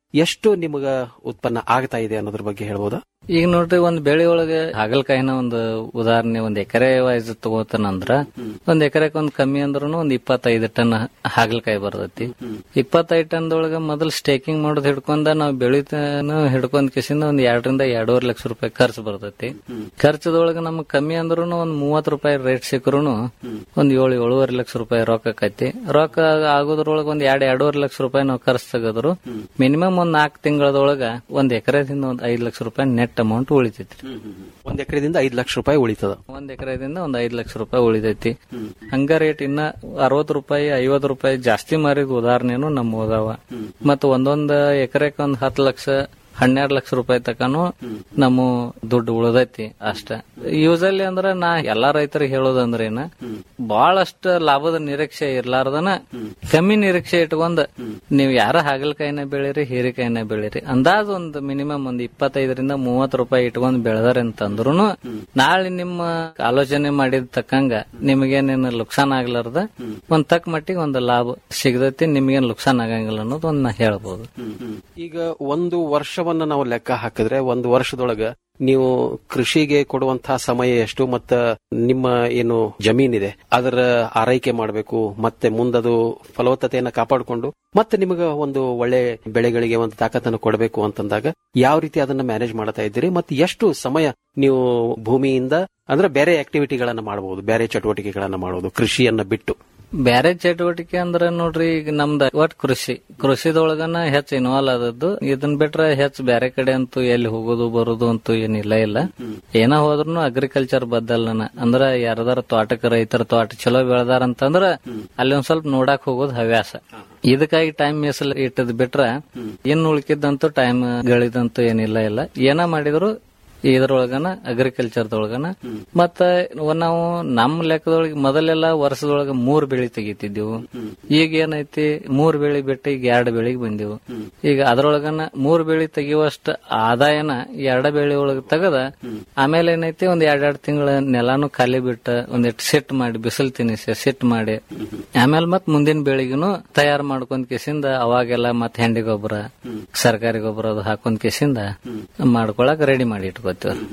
ಎಷ್ಟು ನಿಮಗ ಉತ್ಪನ್ನ ಆಗ್ತಾ ಇದೆ ಅನ್ನೋದ್ರ ಬಗ್ಗೆ ಹೇಳ್ಬೋದಾ ಈಗ ನೋಡ್ರಿ ಒಂದ್ ಬೆಳೆ ಒಳಗೆ ಹಾಗಲಕಾಯಿನ ಒಂದು ಉದಾಹರಣೆ ಒಂದ್ ಎಕರೆ ವೈಸ್ ತಗೋತಾನಂದ್ರ ಒಂದ್ ಎಕರೆಕ್ ಒಂದ್ ಕಮ್ಮಿ ಅಂದ್ರೂ ಒಂದ್ ಇಪ್ಪತ್ತೈದು ಟನ್ ಹಾಗಲಕಾಯಿ ಬರ್ತೈತಿ ಇಪ್ಪತ್ತೈದು ಟನ್ದೊಳಗ ಮೊದಲ್ ಸ್ಟೇಕಿಂಗ್ ಮಾಡೋದ್ ಹಿಡ್ಕೊಂಡ ನಾವ್ ಬೆಳಿತಾನ ಹಿಡ್ಕೊಂಡ್ ಕಿಸಿಂದ ಒಂದ್ ಎರಡರಿಂದ ಎರಡೂವರೆ ಲಕ್ಷ ರೂಪಾಯಿ ಖರ್ಚು ಬರ್ತೈತಿ ಖರ್ಚದೊಳಗ ನಮ್ಗ್ ಕಮ್ಮಿ ಅಂದ್ರೂ ಒಂದ್ ಮೂವತ್ ರೂಪಾಯಿ ರೇಟ್ ಸಿಕ್ಕರು ಒಂದ್ ಏಳು ಏಳುವರೆ ಲಕ್ಷ ರೂಪಾಯಿ ರೊಕ್ಕ ಆಕೈತಿ ರೊಕ್ಕ ಆಗೋದ್ರೊಳಗ ಒಂದ್ ಎರಡ್ ಎರಡೂವರೆ ಲಕ್ಷ ರೂಪಾಯಿ ನಾವು ಖರ್ಚು ತೆಗೆದ್ರು ಮಿನಿಮಮ್ ಒಂದ್ ನಾಲ್ಕು ತಿಂಗಳದೊಳಗ ಒಂದ್ ಎಕರೆದಿಂದ ಒಂದ್ ಐದ್ ಲಕ್ಷ ರೂಪಾಯಿ ನೆಟ್ ಅಮೌಂಟ್ ಉಳಿತೈತಿ ಒಂದ್ ಎಕರೆದಿಂದ ಐದ್ ಲಕ್ಷ ರೂಪಾಯಿ ಉಳಿತದ ಒಂದ್ ಎಕರೆದಿಂದ ಒಂದ್ ಐದ್ ಲಕ್ಷ ರೂಪಾಯಿ ಉಳಿತೈತಿ ಹಂಗ ರೇಟ್ ಇನ್ನ ಅರವತ್ ರೂಪಾಯಿ ಐವತ್ ರೂಪಾಯಿ ಜಾಸ್ತಿ ಮಾರಿದ ಉದಾಹರಣೆನು ನಮ್ಮ ಓದಾವ ಮತ್ತ ಒಂದೊಂದ್ ಎಕರೆಕ್ ಒಂದ್ ಹತ್ತು ಲಕ್ಷ ಹನ್ನೆರಡು ಲಕ್ಷ ರೂಪಾಯಿ ತಕನು ನಮ್ಮ ದುಡ್ಡು ಉಳ್ದೈತಿ ಅಷ್ಟ ಯೂಸಲಿ ಅಂದ್ರ ನಾ ಎಲ್ಲಾ ರೈತರಿಗೆ ಹೇಳೋದಂದ್ರ ಏನ ಬಹಳಷ್ಟ ಲಾಭದ ನಿರೀಕ್ಷೆ ಇರ್ಲಾರ್ದನ ಕಮ್ಮಿ ನಿರೀಕ್ಷೆ ಇಟ್ಕೊಂಡ್ ನೀವ್ ಯಾರ ಹಾಗಲಕಾಯಿನ ಬೆಳಿರಿ ಹೀರೆಕಾಯಿನ ಬೆಳಿರಿ ಅಂದಾಜ್ ಒಂದ್ ಮಿನಿಮಮ್ ಒಂದ್ ಇಪ್ಪತ್ತೈದರಿಂದ ಮೂವತ್ ರೂಪಾಯಿ ಇಟ್ಕೊಂಡ್ ಬೆಳೆದಾರೆ ಅಂತಂದ್ರುನು ನಾಳೆ ನಿಮ್ಮ ಆಲೋಚನೆ ಮಾಡಿದ ತಕ್ಕಂಗ ನಿಮಗೇನೇನು ಲುಕ್ಸಾನ್ ಆಗ್ಲಾರ್ದ ಒಂದ್ ತಕ್ಕ ಮಟ್ಟಿಗೆ ಒಂದ್ ಲಾಭ ಸಿಗದೈತಿ ನಿಮ್ಗೇನ್ ಲುಕ್ಸಾನ್ ಆಗಂಗಿಲ್ಲ ಅನ್ನೋದು ಒಂದ್ ನಾ ಹೇಳ್ಬೋದು ಈಗ ಒಂದು ವರ್ಷವನ್ನ ನಾವು ಲೆಕ್ಕ ಹಾಕಿದ್ರೆ ಒಂದು ವರ್ಷದೊಳಗ ನೀವು ಕೃಷಿಗೆ ಕೊಡುವಂತಹ ಸಮಯ ಎಷ್ಟು ಮತ್ತ ನಿಮ್ಮ ಏನು ಜಮೀನಿದೆ ಅದರ ಆರೈಕೆ ಮಾಡಬೇಕು ಮತ್ತೆ ಮುಂದದು ಫಲವತ್ತತೆಯನ್ನ ಕಾಪಾಡಿಕೊಂಡು ಮತ್ತೆ ನಿಮಗ ಒಂದು ಒಳ್ಳೆ ಬೆಳೆಗಳಿಗೆ ಒಂದು ತಾಕತ್ತನ್ನು ಕೊಡಬೇಕು ಅಂತಂದಾಗ ಯಾವ ರೀತಿ ಅದನ್ನ ಮ್ಯಾನೇಜ್ ಮಾಡ್ತಾ ಇದ್ದೀರಿ ಮತ್ತೆ ಎಷ್ಟು ಸಮಯ ನೀವು ಭೂಮಿಯಿಂದ ಅಂದ್ರೆ ಬೇರೆ ಆಕ್ಟಿವಿಟಿಗಳನ್ನ ಮಾಡಬಹುದು ಬೇರೆ ಚಟುವಟಿಕೆಗಳನ್ನ ಮಾಡಬಹುದು ಕೃಷಿಯನ್ನ ಬಿಟ್ಟು ಬ್ಯಾರೆ ಚಟುವಟಿಕೆ ಅಂದ್ರ ನೋಡ್ರಿ ಈಗ ನಮ್ದ ಒಟ್ ಕೃಷಿ ಕೃಷಿದೊಳಗನ ಹೆಚ್ಚು ಇನ್ವಾಲ್ವ್ ಆದದ್ದು ಇದನ್ ಬಿಟ್ರೆ ಹೆಚ್ಚು ಬ್ಯಾರೆ ಕಡೆ ಅಂತೂ ಎಲ್ಲಿ ಹೋಗೋದು ಬರೋದು ಅಂತೂ ಏನಿಲ್ಲ ಇಲ್ಲ ಏನ ಹೋದ್ರು ಅಗ್ರಿಕಲ್ಚರ್ ಬದ್ದಲ್ನ ಅಂದ್ರ ಯಾರದಾರ ತೋಟಕ್ಕೆ ರೈತರ ತೋಟ ಚಲೋ ಬೆಳೆದಾರ ಅಂತಂದ್ರ ಅಲ್ಲಿ ಒಂದ್ ಸ್ವಲ್ಪ ನೋಡಾಕ್ ಹೋಗೋದು ಹವ್ಯಾಸ ಇದಕ್ಕಾಗಿ ಟೈಮ್ ಮೀಸಲು ಇಟ್ಟದ್ ಬಿಟ್ರ ಇನ್ ಉಳ್ಕಿದ್ದಂತೂ ಟೈಮ್ ಗಳಿದಂತೂ ಏನಿಲ್ಲ ಇಲ್ಲ ಏನ ಮಾಡಿದ್ರು ಇದ್ರೊಳಗನ ಅಗ್ರಿಕಲ್ಚರ್ದೊಳಗನ ಮತ್ತ ನಾವು ನಮ್ಮ ಲೆಕ್ಕದೊಳಗೆ ಮೊದಲೆಲ್ಲ ವರ್ಷದೊಳಗ ಮೂರ್ ಬೆಳಿ ತೆಗಿತಿದ್ದೆವು ಈಗ ಏನೈತಿ ಮೂರ್ ಬೆಳಿ ಬಿಟ್ಟು ಈಗ ಎರಡು ಬೆಳಿಗ್ ಬಂದಿವು ಈಗ ಅದ್ರೊಳಗನ ಮೂರ್ ಬೆಳಿ ತೆಗಿಯುವಷ್ಟ ಆದಾಯನ ಎರಡ ಬೆಳಿ ಒಳಗ ತೆಗದ ಆಮೇಲೆ ಏನೈತಿ ಒಂದ್ ಎರಡೆರಡು ತಿಂಗಳ ನೆಲಾನು ಖಾಲಿ ಬಿಟ್ಟ ಒಂದಿಟ್ಟು ಸಿಟ್ ಮಾಡಿ ಬಿಸಿಲು ತಿನ್ನಿಸಿ ಸಿಟ್ ಮಾಡಿ ಆಮೇಲೆ ಮತ್ ಮುಂದಿನ ಬೆಳಿಗ್ನು ತಯಾರು ಮಾಡ್ಕೊಂಡ್ ಕಿಸಿಂದ ಅವಾಗೆಲ್ಲ ಮತ್ ಹೆಂಡಿ ಗೊಬ್ಬರ ಸರ್ಕಾರಿ ಗೊಬ್ಬರ ಅದು ಹಾಕೊಂಡ್ ಕಿಸಿಂದ ಮಾಡ್ಕೊಳಕ್ ರೆಡಿ ಮಾಡಿ ಇಟ್ಕೋತೀವಿ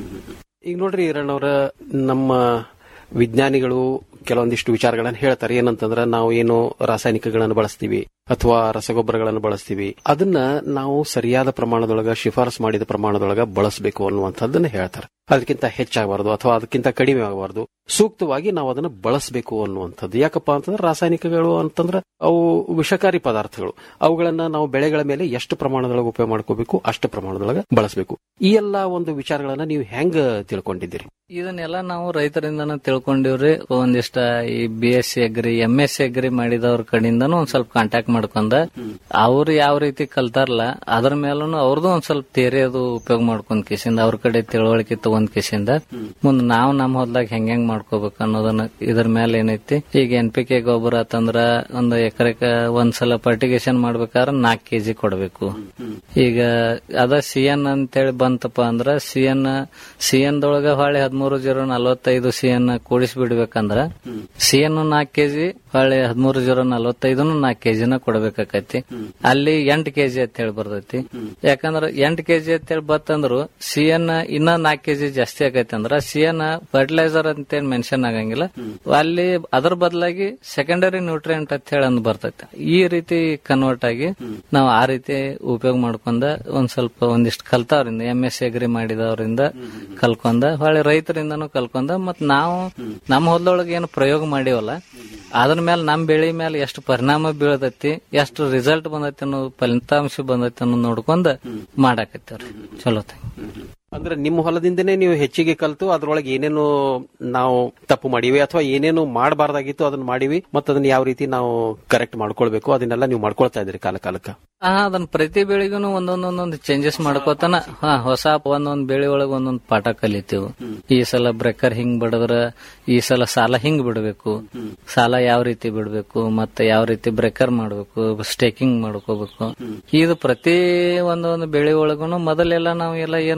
ಈಗ ನೋಡ್ರಿ ಈರಣ್ಣವ್ರ ನಮ್ಮ ವಿಜ್ಞಾನಿಗಳು ಕೆಲವೊಂದಿಷ್ಟು ವಿಚಾರಗಳನ್ನ ಹೇಳ್ತಾರೆ ಏನಂತಂದ್ರ ನಾವು ಏನು ರಾಸಾಯನಿಕಗಳನ್ನು ಬಳಸ್ತೀವಿ ಅಥವಾ ರಸಗೊಬ್ಬರಗಳನ್ನು ಬಳಸ್ತೀವಿ ಅದನ್ನ ನಾವು ಸರಿಯಾದ ಪ್ರಮಾಣದೊಳಗ ಶಿಫಾರಸು ಮಾಡಿದ ಪ್ರಮಾಣದೊಳಗ ಬಳಸಬೇಕು ಅನ್ನುವಂಥದ್ದನ್ನ ಹೇಳ್ತಾರೆ ಅದಕ್ಕಿಂತ ಹೆಚ್ಚಾಗಬಾರದು ಅಥವಾ ಅದಕ್ಕಿಂತ ಕಡಿಮೆ ಆಗಬಾರದು ಸೂಕ್ತವಾಗಿ ನಾವು ಅದನ್ನ ಬಳಸಬೇಕು ಅನ್ನುವಂಥದ್ದು ಯಾಕಪ್ಪ ಅಂತಂದ್ರೆ ರಾಸಾಯನಿಕಗಳು ಅಂತಂದ್ರೆ ಅವು ವಿಷಕಾರಿ ಪದಾರ್ಥಗಳು ಅವುಗಳನ್ನ ನಾವು ಬೆಳೆಗಳ ಮೇಲೆ ಎಷ್ಟು ಪ್ರಮಾಣದೊಳಗೆ ಉಪಯೋಗ ಮಾಡ್ಕೋಬೇಕು ಅಷ್ಟು ಪ್ರಮಾಣದೊಳಗೆ ಬಳಸಬೇಕು ಈ ಎಲ್ಲಾ ಒಂದು ವಿಚಾರಗಳನ್ನ ನೀವು ಹೆಂಗ ತಿಳ್ಕೊಂಡಿದ್ದೀರಿ ಇದನ್ನೆಲ್ಲ ನಾವು ರೈತರಿಂದನ ತಿಳ್ಕೊಂಡಿವ್ರಿ ಒಂದಿಷ್ಟ ಈ B S C agri M S C agri ಮಾಡಿದವ್ರ ಕಡೆಯಿಂದನೂ ಒಂದ್ ಸ್ವಲ್ಪ ಕಾಂಟ್ಯಾಕ್ಟ್ ಮಾಡ್ಕೊಂಡ ಅವ್ರು ಯಾವ ರೀತಿ ಕಲ್ತಾರಲ್ಲ ಅದ್ರ ಮೇಲೂ ಅವ್ರದ್ದು ಒಂದ್ ಸ್ವಲ್ಪ ತೇರಿ ಅದು ಉಪಯೋಗ ಮಾಡ್ಕೊಂಡ್ ಕಿಸಿಂದ ಅವ್ರ ಕಡೆ ತಿಳುವಳಿಕೆ ತಗೊಂಡ್ ಕಿಸಿಂದ ಮುಂದ್ ನಾವ್ ನಮ್ಮ ಹೊಲ್ದಾಗ ಹೆಂಗ್ ಹೆಂಗ್ ಮಾಡ್ಕೋಬೇಕು ಅನ್ನೋದನ್ನ ಇದ್ರ ಮೇಲೆ ಏನೈತಿ ಈಗ ಎನ್ ಪಿ ಕೆ ಗೊಬ್ಬರ ಅಂತಂದ್ರ ಒಂದು ಎಕರೆಕ ಒಂದ್ಸಲ ಫರ್ಟಿಗೇಷನ್ ಮಾಡ್ಬೇಕಾದ್ರೆ ನಾಲ್ಕು ಕೆಜಿ ಕೊಡ್ಬೇಕು ಈಗ ಅದ ಸಿ ಎನ್ ಅಂತೇಳಿ ಬಂತಪ್ಪ ಅಂದ್ರ ಸಿ ಎನ್ ಸಿ ಎನ್ ದೊಳಗ ಹೊಳೆ ಹದಿಮೂರು ಜೀರೋ ನಲವತ್ತೈದು ಸಿ ಎನ್ ಕೂಡಿಸಿ ಬಿಡ್ಬೇಕಂದ್ರ ಸಿ ಎನ್ ನಾಲ್ಕು ಕೆಜಿ ಹೊಳೆ ಹದಿಮೂರು ಜೀರೋ ನಲವತ್ತೈದನು ನಾಲ್ಕು ಕೆಜಿನ ಕೊಡ್ಬೇಕಾಕೈತಿ ಅಲ್ಲಿ ಎಂಟು ಕೆಜಿ ಅಂತ ಹೇಳಿ ಬರ್ತೈತಿ ಯಾಕಂದ್ರ ಎಂಟು ಕೆಜಿ ಅಂತ ಹೇಳಿ ಬತ್ತಂದ್ರು ಸಿ ಎನ್ ಇನ್ನ ನಾಲ್ಕು ಕೆಜಿ ಜಾಸ್ತಿ ಆಗೈತಿ ಅಂದ್ರ ಸಿ ಎನ್ ಫರ್ಟಿಲೈಸರ್ ಅಂತೇಳಿ ಮೆನ್ಷನ್ ಆಗಂಗಿಲ್ಲ ಅಲ್ಲಿ ಅದ್ರ ಬದಲಾಗಿ ಸೆಕೆಂಡರಿ ನ್ಯೂಟ್ರಿಯೆಂಟ್ ಅಂತ ಹೇಳಿ ಅಂದ್ ಬರ್ತೈತಿ ಈ ರೀತಿ ಕನ್ವರ್ಟ್ ಆಗಿ ನಾವು ಆ ರೀತಿ ಉಪಯೋಗ ಮಾಡ್ಕೊಂಡ ಒಂದ್ ಸ್ವಲ್ಪ ಒಂದಿಷ್ಟು ಕಲ್ತಾವ್ರಿಂದ ಎಂ ಎಸ್ ಸಿ ಅಗ್ರಿ ಮಾಡಿದವರಿಂದ ಕಲ್ಕೊಂಡ ಹೊಳೆ ರೈತರಿಂದನೂ ಕಲ್ಕೊಂಡ ಮತ್ ನಾವು ನಮ್ಮ ಹೊಲದೊಳಗೆ ಏನು ಪ್ರಯೋಗ ಮಾಡಿವಲ್ಲ ಅದ್ರ ಮೇಲೆ ನಮ್ ಬೆಳಿ ಮೇಲೆ ಎಷ್ಟು ಪರಿಣಾಮ ಬೀಳತೈತಿ ಎಷ್ಟು ರಿಸಲ್ಟ್ ಬಂದೈತಿ ಅನ್ನೋ ಫಲಿತಾಂಶ ಬಂದೈತಿ ಅನ್ನೋ ನೋಡ್ಕೊಂಡ್ ಮಾಡಾಕತ್ತೇವ್ರಿ ಚಲೋ ಅಂದ್ರೆ ನಿಮ್ಮ ಹೊಲದಿಂದನೇ ನೀವು ಹೆಚ್ಚಿಗೆ ಕಲ್ತು ಅದ್ರೊಳಗೆ ಏನೇನು ನಾವು ತಪ್ಪು ಮಾಡಿವಿ ಅಥವಾ ಏನೇನು ಮಾಡಬಾರ್ದಾಗಿತ್ತು ಅದನ್ನ ಮಾಡಿವಿ ಮತ್ತೆ ಅದನ್ನ ಯಾವ ರೀತಿ ನಾವು ಕರೆಕ್ಟ್ ಮಾಡ್ಕೊಳ್ಬೇಕು ಅದನ್ನೆಲ್ಲ ನೀವು ಮಾಡ್ಕೊಳ್ತಾ ಇದ್ರಿ ಕಾಲ ಕಾಲಕ್ಕ ಹಾ ಅದನ್ನ ಪ್ರತಿ ಬೆಳಿಗೂ ಒಂದೊಂದೊಂದೊಂದು ಚೇಂಜಸ್ ಮಾಡ್ಕೋತಾನ ಹಾ ಹೊಸ ಒಂದೊಂದ್ ಬೆಳಿ ಒಳಗ ಒಂದೊಂದ್ ಪಾಠ ಕಲಿತೀವಿ ಈ ಸಲ ಬ್ರೇಕರ್ ಹಿಂಗ್ ಬಿಡದ್ರ ಈ ಸಲ ಸಾಲ ಹಿಂಗ್ ಬಿಡಬೇಕು ಸಾಲ ಯಾವ ರೀತಿ ಬಿಡಬೇಕು ಮತ್ತೆ ಯಾವ ರೀತಿ ಬ್ರೇಕರ್ ಮಾಡ್ಬೇಕು ಸ್ಟೇಕಿಂಗ್ ಮಾಡ್ಕೋಬೇಕು ಇದು ಪ್ರತಿ ಒಂದೊಂದು ಬೆಳೆ ಒಳಗುನು ಮೊದಲೆಲ್ಲ ನಾವು ಎಲ್ಲ ಏನ್ ಮಾಡ್ತಿದ್ವಿ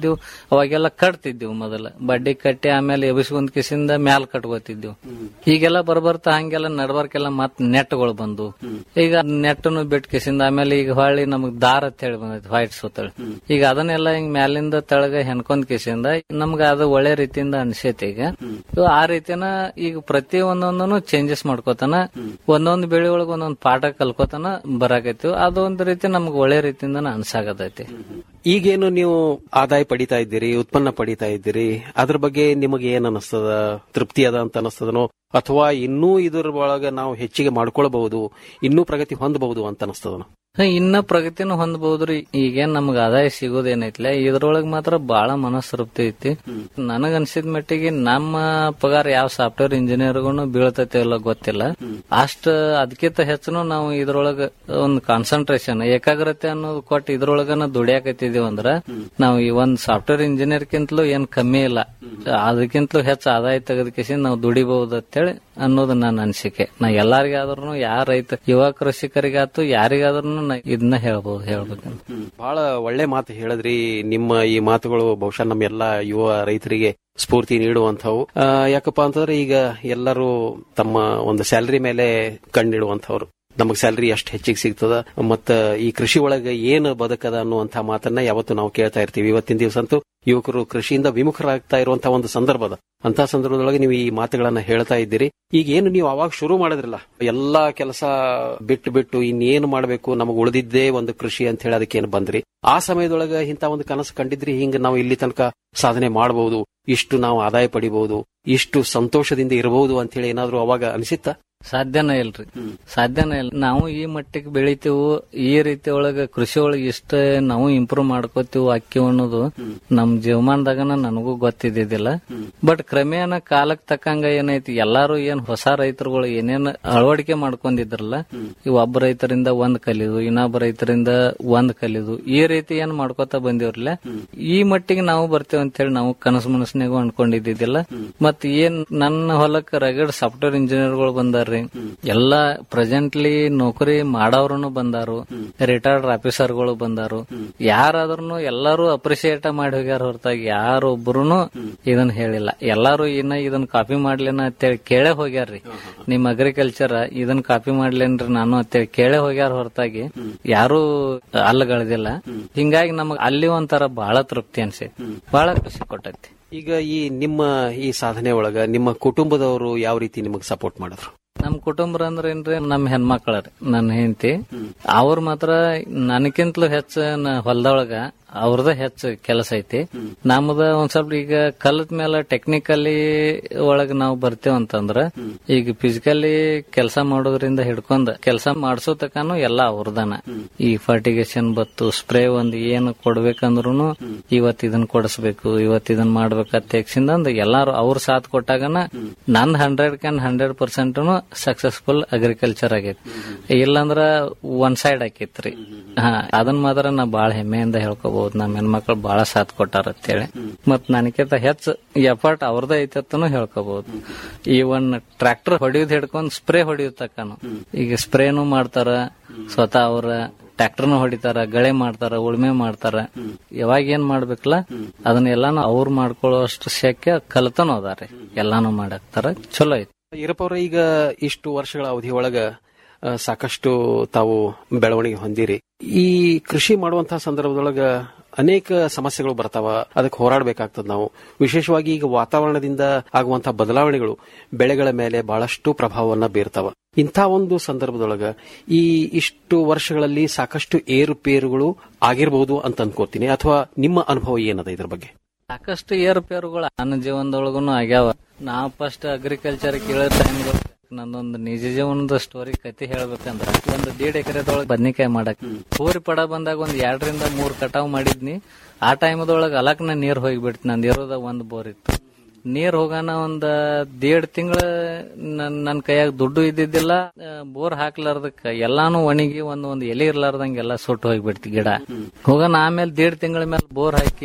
ಮಾಡ್ತಿದ್ವು ಅವಾಗೆಲ್ಲ ಕಟ್ತಿದ್ವು ಮೊದಲ ಬಡ್ಡಿ ಕಟ್ಟಿ ಆಮೇಲೆ ಎಬಿಸ್ಕೊಂಡ್ ಕಿಸಿಂದ ಮ್ಯಾಲ್ ಕಟ್ಕೋತಿದ್ವು ಈಗೆಲ್ಲ ಬರ್ಬರ್ತಾ ಹಂಗೆಲ್ಲ ನಡ್ಬರ್ಕೆಲ್ಲ ಮತ್ ನೆಟ್ಗಳು ಬಂದು ಈಗ ನೆಟ್ಟನು ಬಿಟ್ಟು ಕಿಸಿಂದ ಆಮೇಲೆ ಈಗ ಹೊಳ್ಳಿ ನಮಗ್ ದಾರ ಅಂತ ಹೇಳಿ ಬಂದೈತಿ ವೈಟ್ ಸುತ್ತಳ ಈಗ ಅದನ್ನೆಲ್ಲ ಹಿಂಗ್ ಮ್ಯಾಲಿಂದ ತೆಳಗ ಹೆಣ್ಕೊಂಡ್ ಕಿಸಿಂದ ನಮ್ಗ ಅದು ಒಳ್ಳೆ ರೀತಿಯಿಂದ ಅನ್ಸೈತಿ ಈಗ ಇವ್ ಆ ರೀತಿನ ಈಗ ಪ್ರತಿ ಒಂದೊಂದನು ಚೇಂಜಸ್ ಮಾಡ್ಕೋತಾನ ಒಂದೊಂದ್ ಬೆಳೆ ಒಳಗ ಒಂದೊಂದ್ ಪಾಠ ಕಲ್ಕೋತಾನ ಬರಾಕೈತಿ ಅದೊಂದ್ ರೀತಿ ನಮ್ಗೆ ಒಳ್ಳೆ ರೀತಿಯಿಂದ ಅನ್ಸಾಕತೈತಿ ಈಗೇನು ನೀವು ಆದಾಯ ಪಡಿತಾ ಇದ್ದೀರಿ ಉತ್ಪನ್ನ ಪಡಿತಾ ಇದ್ದೀರಿ ಅದ್ರ ಬಗ್ಗೆ ನಿಮಗೆ ಏನ್ ಅನಿಸ್ತದ ತೃಪ್ತಿ ಅದ ಅಂತ ಅನಿಸ್ತದನೋ ಅಥವಾ ಇನ್ನೂ ಇದ್ರ ಒಳಗ ನಾವು ಹೆಚ್ಚಿಗೆ ಮಾಡ್ಕೊಳ್ಬಹುದು ಇನ್ನೂ ಪ್ರಗತಿ ಹೊಂದಬಹುದು ಅಂತ ಅನಿಸ್ತದನೋ ಹ, ಇನ್ನ ಪ್ರಗತಿನೂ ಹೊಂದಬಹುದ್ರಿ ಈಗೇನ್ ನಮ್ಗ ಆದಾಯ ಸಿಗೋದೇನೈತ್ಲೆ ಇದ್ರೊಳಗ್ ಮಾತ್ರ ಬಹಳ ಮನಸ್ತೃಪ್ತಿ ಐತಿ ನನಗ ಅನ್ಸಿದ ಮಟ್ಟಿಗೆ ನಮ್ಮ ಪಗಾರ ಯಾವ ಸಾಫ್ಟ್ವೇರ್ ಇಂಜಿನಿಯರ್ಗೂ ಬೀಳ್ತೈತೆ ಇಲ್ಲ ಗೊತ್ತಿಲ್ಲ ಅಷ್ಟ ಅದಕ್ಕಿಂತ ಹೆಚ್ಚುನು ನಾವು ಇದ್ರೊಳಗ ಒಂದ್ ಕಾನ್ಸಂಟ್ರೇಷನ್ ಏಕಾಗ್ರತೆ ಅನ್ನೋದು ಕೊಟ್ಟು ಇದ್ರೊಳಗನ ದುಡಿಯಾಕತ್ತಿದೀವಿ ಅಂದ್ರ ನಾವು ಈ ಒಂದ್ ಸಾಫ್ಟ್ವೇರ್ ಇಂಜಿನಿಯರ್ಕಿಂತಲೂ ಏನ್ ಕಮ್ಮಿ ಇಲ್ಲ ಅದಕ್ಕಿಂತಲೂ ಹೆಚ್ಚು ಆದಾಯ ತೆಗೆದಕಿಸಿ ನಾವು ದುಡಿಬಹುದು ಅಂತೇಳಿ ಅನ್ನೋದು ನನ್ನ ಅನಿಸಿಕೆ ನಾ ಎಲ್ಲಾರಿಗಾದ್ರೂ ಯಾರ ರೈತ ಯುವ ಕೃಷಿಕರಿಗಾತು ಯಾರಿಗಾದ್ರೂ ನಾ ಇದನ್ನ ಹೇಳ್ಬೋದು ಹೇಳ್ಬೇಕಂತ ಬಹಳ ಒಳ್ಳೆ ಮಾತು ಹೇಳಿದ್ರಿ ನಿಮ್ಮ ಈ ಮಾತುಗಳು ಬಹುಶಃ ನಮ್ಮ ಎಲ್ಲಾ ಯುವ ರೈತರಿಗೆ ಸ್ಫೂರ್ತಿ ನೀಡುವಂತವು ಆ, ಯಾಕಪ್ಪ ಅಂತಂದ್ರೆ ಈಗ ಎಲ್ಲರೂ ತಮ್ಮ ಒಂದು ಸ್ಯಾಲರಿ ಮೇಲೆ ಕಣ್ಣಿಡುವಂತವ್ರು ನಮಗ್ ಸ್ಯಾಲರಿ ಎಷ್ಟು ಹೆಚ್ಚಿಗೆ ಸಿಗ್ತದ ಮತ್ತ ಈ ಕೃಷಿ ಒಳಗೆ ಏನು ಬದುಕದ ಅನ್ನುವಂತ ಮಾತನ್ನ ಯಾವತ್ತು ನಾವು ಕೇಳ್ತಾ ಇರ್ತೀವಿ ಇವತ್ತಿನ ದಿವಸ ಅಂತೂ ಯುವಕರು ಕೃಷಿಯಿಂದ ವಿಮುಖರಾಗ್ತಾ ಇರುವಂತಹ ಒಂದು ಸಂದರ್ಭದ ಅಂತ ಸಂದರ್ಭದೊಳಗೆ ನೀವು ಈ ಮಾತುಗಳನ್ನ ಹೇಳ್ತಾ ಇದ್ದೀರಿ ಈಗ ಏನು ನೀವು ಅವಾಗ ಶುರು ಮಾಡಿದ್ರಲ್ಲ ಎಲ್ಲಾ ಕೆಲಸ ಬಿಟ್ಟು ಬಿಟ್ಟು ಇನ್ನೇನು ಮಾಡಬೇಕು ನಮಗೆ ಉಳಿದಿದ್ದೇ ಒಂದು ಕೃಷಿ ಅಂತ ಹೇಳಿ ಅದಕ್ಕೇನು ಬಂದ್ರಿ ಆ ಸಮಯದೊಳಗ ಇಂತ ಒಂದು ಕನಸು ಕಂಡಿದ್ರಿ ಹಿಂಗ ನಾವು ಇಲ್ಲಿ ತನಕ ಸಾಧನೆ ಮಾಡಬಹುದು ಇಷ್ಟು ನಾವು ಆದಾಯ ಪಡಿಬಹುದು ಇಷ್ಟು ಸಂತೋಷದಿಂದ ಇರಬಹುದು ಅಂತ ಹೇಳಿ ಏನಾದ್ರು ಅವಾಗ ಅನಿಸಿತ್ತ ಸಾಧ್ಯನೇ ಇಲ್ರಿ ಸಾಧ್ಯನೇ ಇಲ್ಲ ನಾವು ಈ ಮಟ್ಟಿಗೆ ಬೆಳಿತೀವು ಈ ರೀತಿ ಒಳಗ ಕೃಷಿ ಒಳಗ ಇಷ್ಟ ನಾವು ಇಂಪ್ರೂವ್ ಮಾಡ್ಕೋತೀವಿ ಅಕ್ಕಿ ಅನ್ನೋದು ನಮ್ ಜೀವಮಾನದಾಗನ ನನಗೂ ಗೊತ್ತಿದ್ದಿದ್ದಿಲ್ಲ ಬಟ್ ಕ್ರಮೇಣ ಕಾಲಕ್ ತಕ್ಕಂಗ ಏನೈತಿ ಎಲ್ಲಾರು ಏನ್ ಹೊಸ ರೈತರುಗಳು ಏನೇನ್ ಅಳವಡಿಕೆ ಮಾಡ್ಕೊಂಡಿದ್ರಲ್ಲ ಈ ಒಬ್ಬ ರೈತರಿಂದ ಒಂದ್ ಕಲಿದು ಇನ್ನೊಬ್ಬ ರೈತರಿಂದ ಒಂದ್ ಕಲಿದು ಈ ರೀತಿ ಏನ್ ಮಾಡ್ಕೋತಾ ಬಂದಿವ್ರಲ್ಲ ಈ ಮಟ್ಟಿಗೆ ನಾವು ಬರ್ತೇವೆ ಅಂತ ಹೇಳಿ ನಾವು ಕನಸು ಮನಸ್ಸಿನಾಗೂ ಅನ್ಕೊಂಡಿದ್ದಿದ್ದಿಲ್ಲ ಮತ್ ಏನ್ ನನ್ನ ಹೊಲಕ್ ರಗಡ್ ಸಾಫ್ಟ್ವೇರ್ ಇಂಜಿನಿಯರ್ಗಳು ಬಂದಾರ್ರಿ ಎಲ್ಲಾ ಪ್ರೆಸೆಂಟ್ಲಿ ನೌಕರಿ ಮಾಡವ್ರು ಬಂದಾರು ರಿಟೈರ್ಡ್ ಆಫೀಸರ್ಗಳು ಬಂದಾರು ಯಾರಾದ್ರೂ ಎಲ್ಲಾರು ಅಪ್ರಿಶಿಯೇಟ್ ಮಾಡಿ ಹೋಗ್ಯಾರ ಹೊರತಾಗಿ ಯಾರೊಬ್ರು ಇದನ್ನ ಹೇಳಿಲ್ಲ ಎಲ್ಲಾರು ಇನ್ನ ಇದನ್ನ ಕಾಪಿ ಮಾಡ್ಲೇನ ಅಂತೇಳಿ ಕೇಳೇ ಹೋಗ್ಯಾರ್ರಿ ನಿಮ್ ಅಗ್ರಿಕಲ್ಚರ್ ಇದನ್ನ ಕಾಪಿ ಮಾಡ್ಲೇನ್ರಿ ನಾನು ಅಂತೇಳಿ ಕೇಳೇ ಹೋಗ್ಯಾರ ಹೊರತಾಗಿ ಯಾರು ಅಲ್ಲಗಳಿದಿಲ್ಲ ಹಿಂಗಾಗಿ ನಮಗ್ ಅಲ್ಲಿ ಒಂಥರ ಬಹಳ ತೃಪ್ತಿ ಅನ್ಸಿ ಬಹಳ ಖುಷಿ ಕೊಟ್ಟೈತಿ ಈಗ ಈ ನಿಮ್ಮ ಈ ಸಾಧನೆ ಒಳಗ ನಿಮ್ಮ ಕುಟುಂಬದವರು ಯಾವ ರೀತಿ ನಿಮಗೆ ಸಪೋರ್ಟ್ ಮಾಡಿದ್ರು ನಮ್ ಕುಟುಂಬ ಅಂದ್ರೆ ಏನ್ರಿ ನಮ್ ಹೆಣ್ಮಕ್ಳರಿ ನನ್ನ ಹೆಂಡತಿ ಅವ್ರ ಮಾತ್ರ ನನಗಿಂತಲೂ ಹೆಚ್ಚು ಹೊಲದೊಳಗ ಅವ್ರದ ಹೆಚ್ಚು ಕೆಲಸ ಐತಿ ನಮ್ದ ಒಂದ್ ಸ್ವಲ್ಪ ಈಗ ಕಲತ್ ಮೇಲೆ ಟೆಕ್ನಿಕಲಿ ಒಳಗ ನಾವು ಬರ್ತೇವ್ ಅಂತಂದ್ರ ಈಗ ಫಿಸಿಕಲಿ ಕೆಲಸ ಮಾಡೋದ್ರಿಂದ ಹಿಡ್ಕೊಂಡ್ ಕೆಲಸ ಮಾಡ್ಸೋ ತಕಾನು ಎಲ್ಲ ಅವ್ರದನ ಈ ಫರ್ಟಿಗೇಷನ್ ಬತ್ತು ಸ್ಪ್ರೇ ಒಂದ್ ಏನು ಕೊಡ್ಬೇಕಂದ್ರು ಇವತ್ ಇದನ್ ಕೊಡಿಸ್ಬೇಕು ಇವತ್ ಇದನ್ ಮಾಡ್ಬೇಕಂತ ತೆಗ್ಸಿಂದ ಎಲ್ಲಾರು ಅವ್ರ ಸಾಥ್ ಕೊಟ್ಟಾಗನ ನಂದ್ hundred can hundred percent successful agriculture ಆಗೈತಿ ಇಲ್ಲಂದ್ರ ಒನ್ ಸೈಡ್ ಆಕೈತ್ರಿ ಹಾ ಅದನ್ ಮಾತ್ರ ನಾ ಬಾಳ ಹೆಮ್ಮೆಯಿಂದ ಹೇಳ್ಕೋಬಹುದು ನಮ್ಮ ಹೆಣ್ಮಕ್ಳು ಬಾಳ ಸಾಥ್ ಕೊಟ್ಟಾರ ಅಂತೇಳಿ ಮತ್ ನನಗಿಂತ ಹೆಚ್ಚು ಎಫರ್ಟ್ ಅವ್ರದ ಐತತ್ತನು ಹೇಳ್ಕೋಬಹುದು ಈ ಒನ್ ಟ್ರ್ಯಾಕ್ಟರ್ ಹೊಡಿಯೋದ್ ಹಿಡ್ಕೊಂಡ್ ಸ್ಪ್ರೇ ಹೊಡಿಯೋದ್ ತಕ್ಕನು ಈಗ ಸ್ಪ್ರೇನು ಮಾಡ್ತಾರ ಸ್ವತಃ ಅವ್ರ ಟ್ರ್ಯಾಕ್ಟರ್ನು ಹೊಡಿತಾರ ಗಳೆ ಮಾಡ್ತಾರ ಉಳ್ಮೆ ಮಾಡ್ತಾರ ಯಾವಾಗ ಏನ್ ಮಾಡ್ಬೇಕಲ್ಲ ಅದನ್ನೆಲ್ಲಾನು ಅವ್ರು ಮಾಡ್ಕೊಳ್ಳೋ ಅಷ್ಟು ಶಕ್ಯ ಕಲ್ತನೂ ಅದಾರಿ ಎಲ್ಲಾನು ಮಾಡಾಕ್ತಾರ ಚಲೋ ಐತಿ ಈರಪ್ಪ ಅವ್ರ ಈಗ ಇಷ್ಟು ವರ್ಷಗಳ ಅವಧಿ ಒಳಗ ಆ, ಸಾಕಷ್ಟು ತಾವು ಬೆಳವಣಿಗೆ ಹೊಂದಿರಿ ಈ ಕೃಷಿ ಮಾಡುವಂತಹ ಸಂದರ್ಭದೊಳಗ ಅನೇಕ ಸಮಸ್ಯೆಗಳು ಬರ್ತಾವ ಅದಕ್ಕೆ ಹೋರಾಡಬೇಕಾಗ್ತದ ನಾವು ವಿಶೇಷವಾಗಿ ಈಗ ವಾತಾವರಣದಿಂದ ಆಗುವಂತಹ ಬದಲಾವಣೆಗಳು ಬೆಳೆಗಳ ಮೇಲೆ ಬಹಳಷ್ಟು ಪ್ರಭಾವವನ್ನ ಬೀರ್ತಾವ ಇಂಥ ಒಂದು ಸಂದರ್ಭದೊಳಗ ಈ ಇಷ್ಟು ವರ್ಷಗಳಲ್ಲಿ ಸಾಕಷ್ಟು ಏರುಪೇರುಗಳು ಆಗಿರಬಹುದು ಅಂತ ಅನ್ಕೋತೀನಿ ಅಥವಾ ನಿಮ್ಮ ಅನುಭವ ಏನದ ಇದ್ರ ಬಗ್ಗೆ ಸಾಕಷ್ಟು ಏರುಪೇರುಗಳು ನನ್ನ ಜೀವನದೊಳಗುನು ಆಗ್ಯಾವ ನಾ ಫಸ್ಟ್ ಅಗ್ರಿಕಲ್ಚರ್ ಕೇಳೋ ಟೈಮ್ ನಂದೊಂದು ನಿಜ ಜೀವನದ ಸ್ಟೋರಿ ಕತಿ ಹೇಳ್ಬೇಕಂದ್ರ ಒಂದು ದೇಡ್ ಎಕರೆದೊಳಗೆ ಬದ್ನಿಕಾಯಿ ಮಾಡಕ್ ಹೋರಿ ಪಡ ಬಂದಾಗ ಒಂದ್ ಎರಡರಿಂದ ಮೂರ್ ಕಟಾವ್ ಮಾಡಿದ್ನಿ ಆ ಟೈಮದೊಳಗ ಅಲಕ್ನ ನೀರ್ ಹೋಗಿಬಿಡ್ತು ನಂದ್ ಇರೋದ ಒಂದ್ ಬೋರ್ ಇತ್ತು ನೀರ್ ಹೋಗಾನ ಒಂದ್ ದೇಡ್ ತಿಂಗಳ ನನ್ ನನ್ ಕೈಯಾಗ ದುಡ್ಡು ಇದ್ದಿದ್ದಿಲ್ಲ ಬೋರ್ ಹಾಕ್ಲಾರ್ದಕ್ಕ ಎಲ್ಲಾನು ಒಣಗಿ ಒಂದ್ ಒಂದ್ ಎಲೆ ಇರ್ಲಾರ್ದಂಗ ಎಲ್ಲಾ ಸುಟ್ಟು ಹೋಗ್ಬಿಡ್ತಿ ಗಿಡ ಹೋಗಾನ ಆಮೇಲೆ ದೇಡ್ ತಿಂಗಳ ಮೇಲೆ ಬೋರ್ ಹಾಕಿ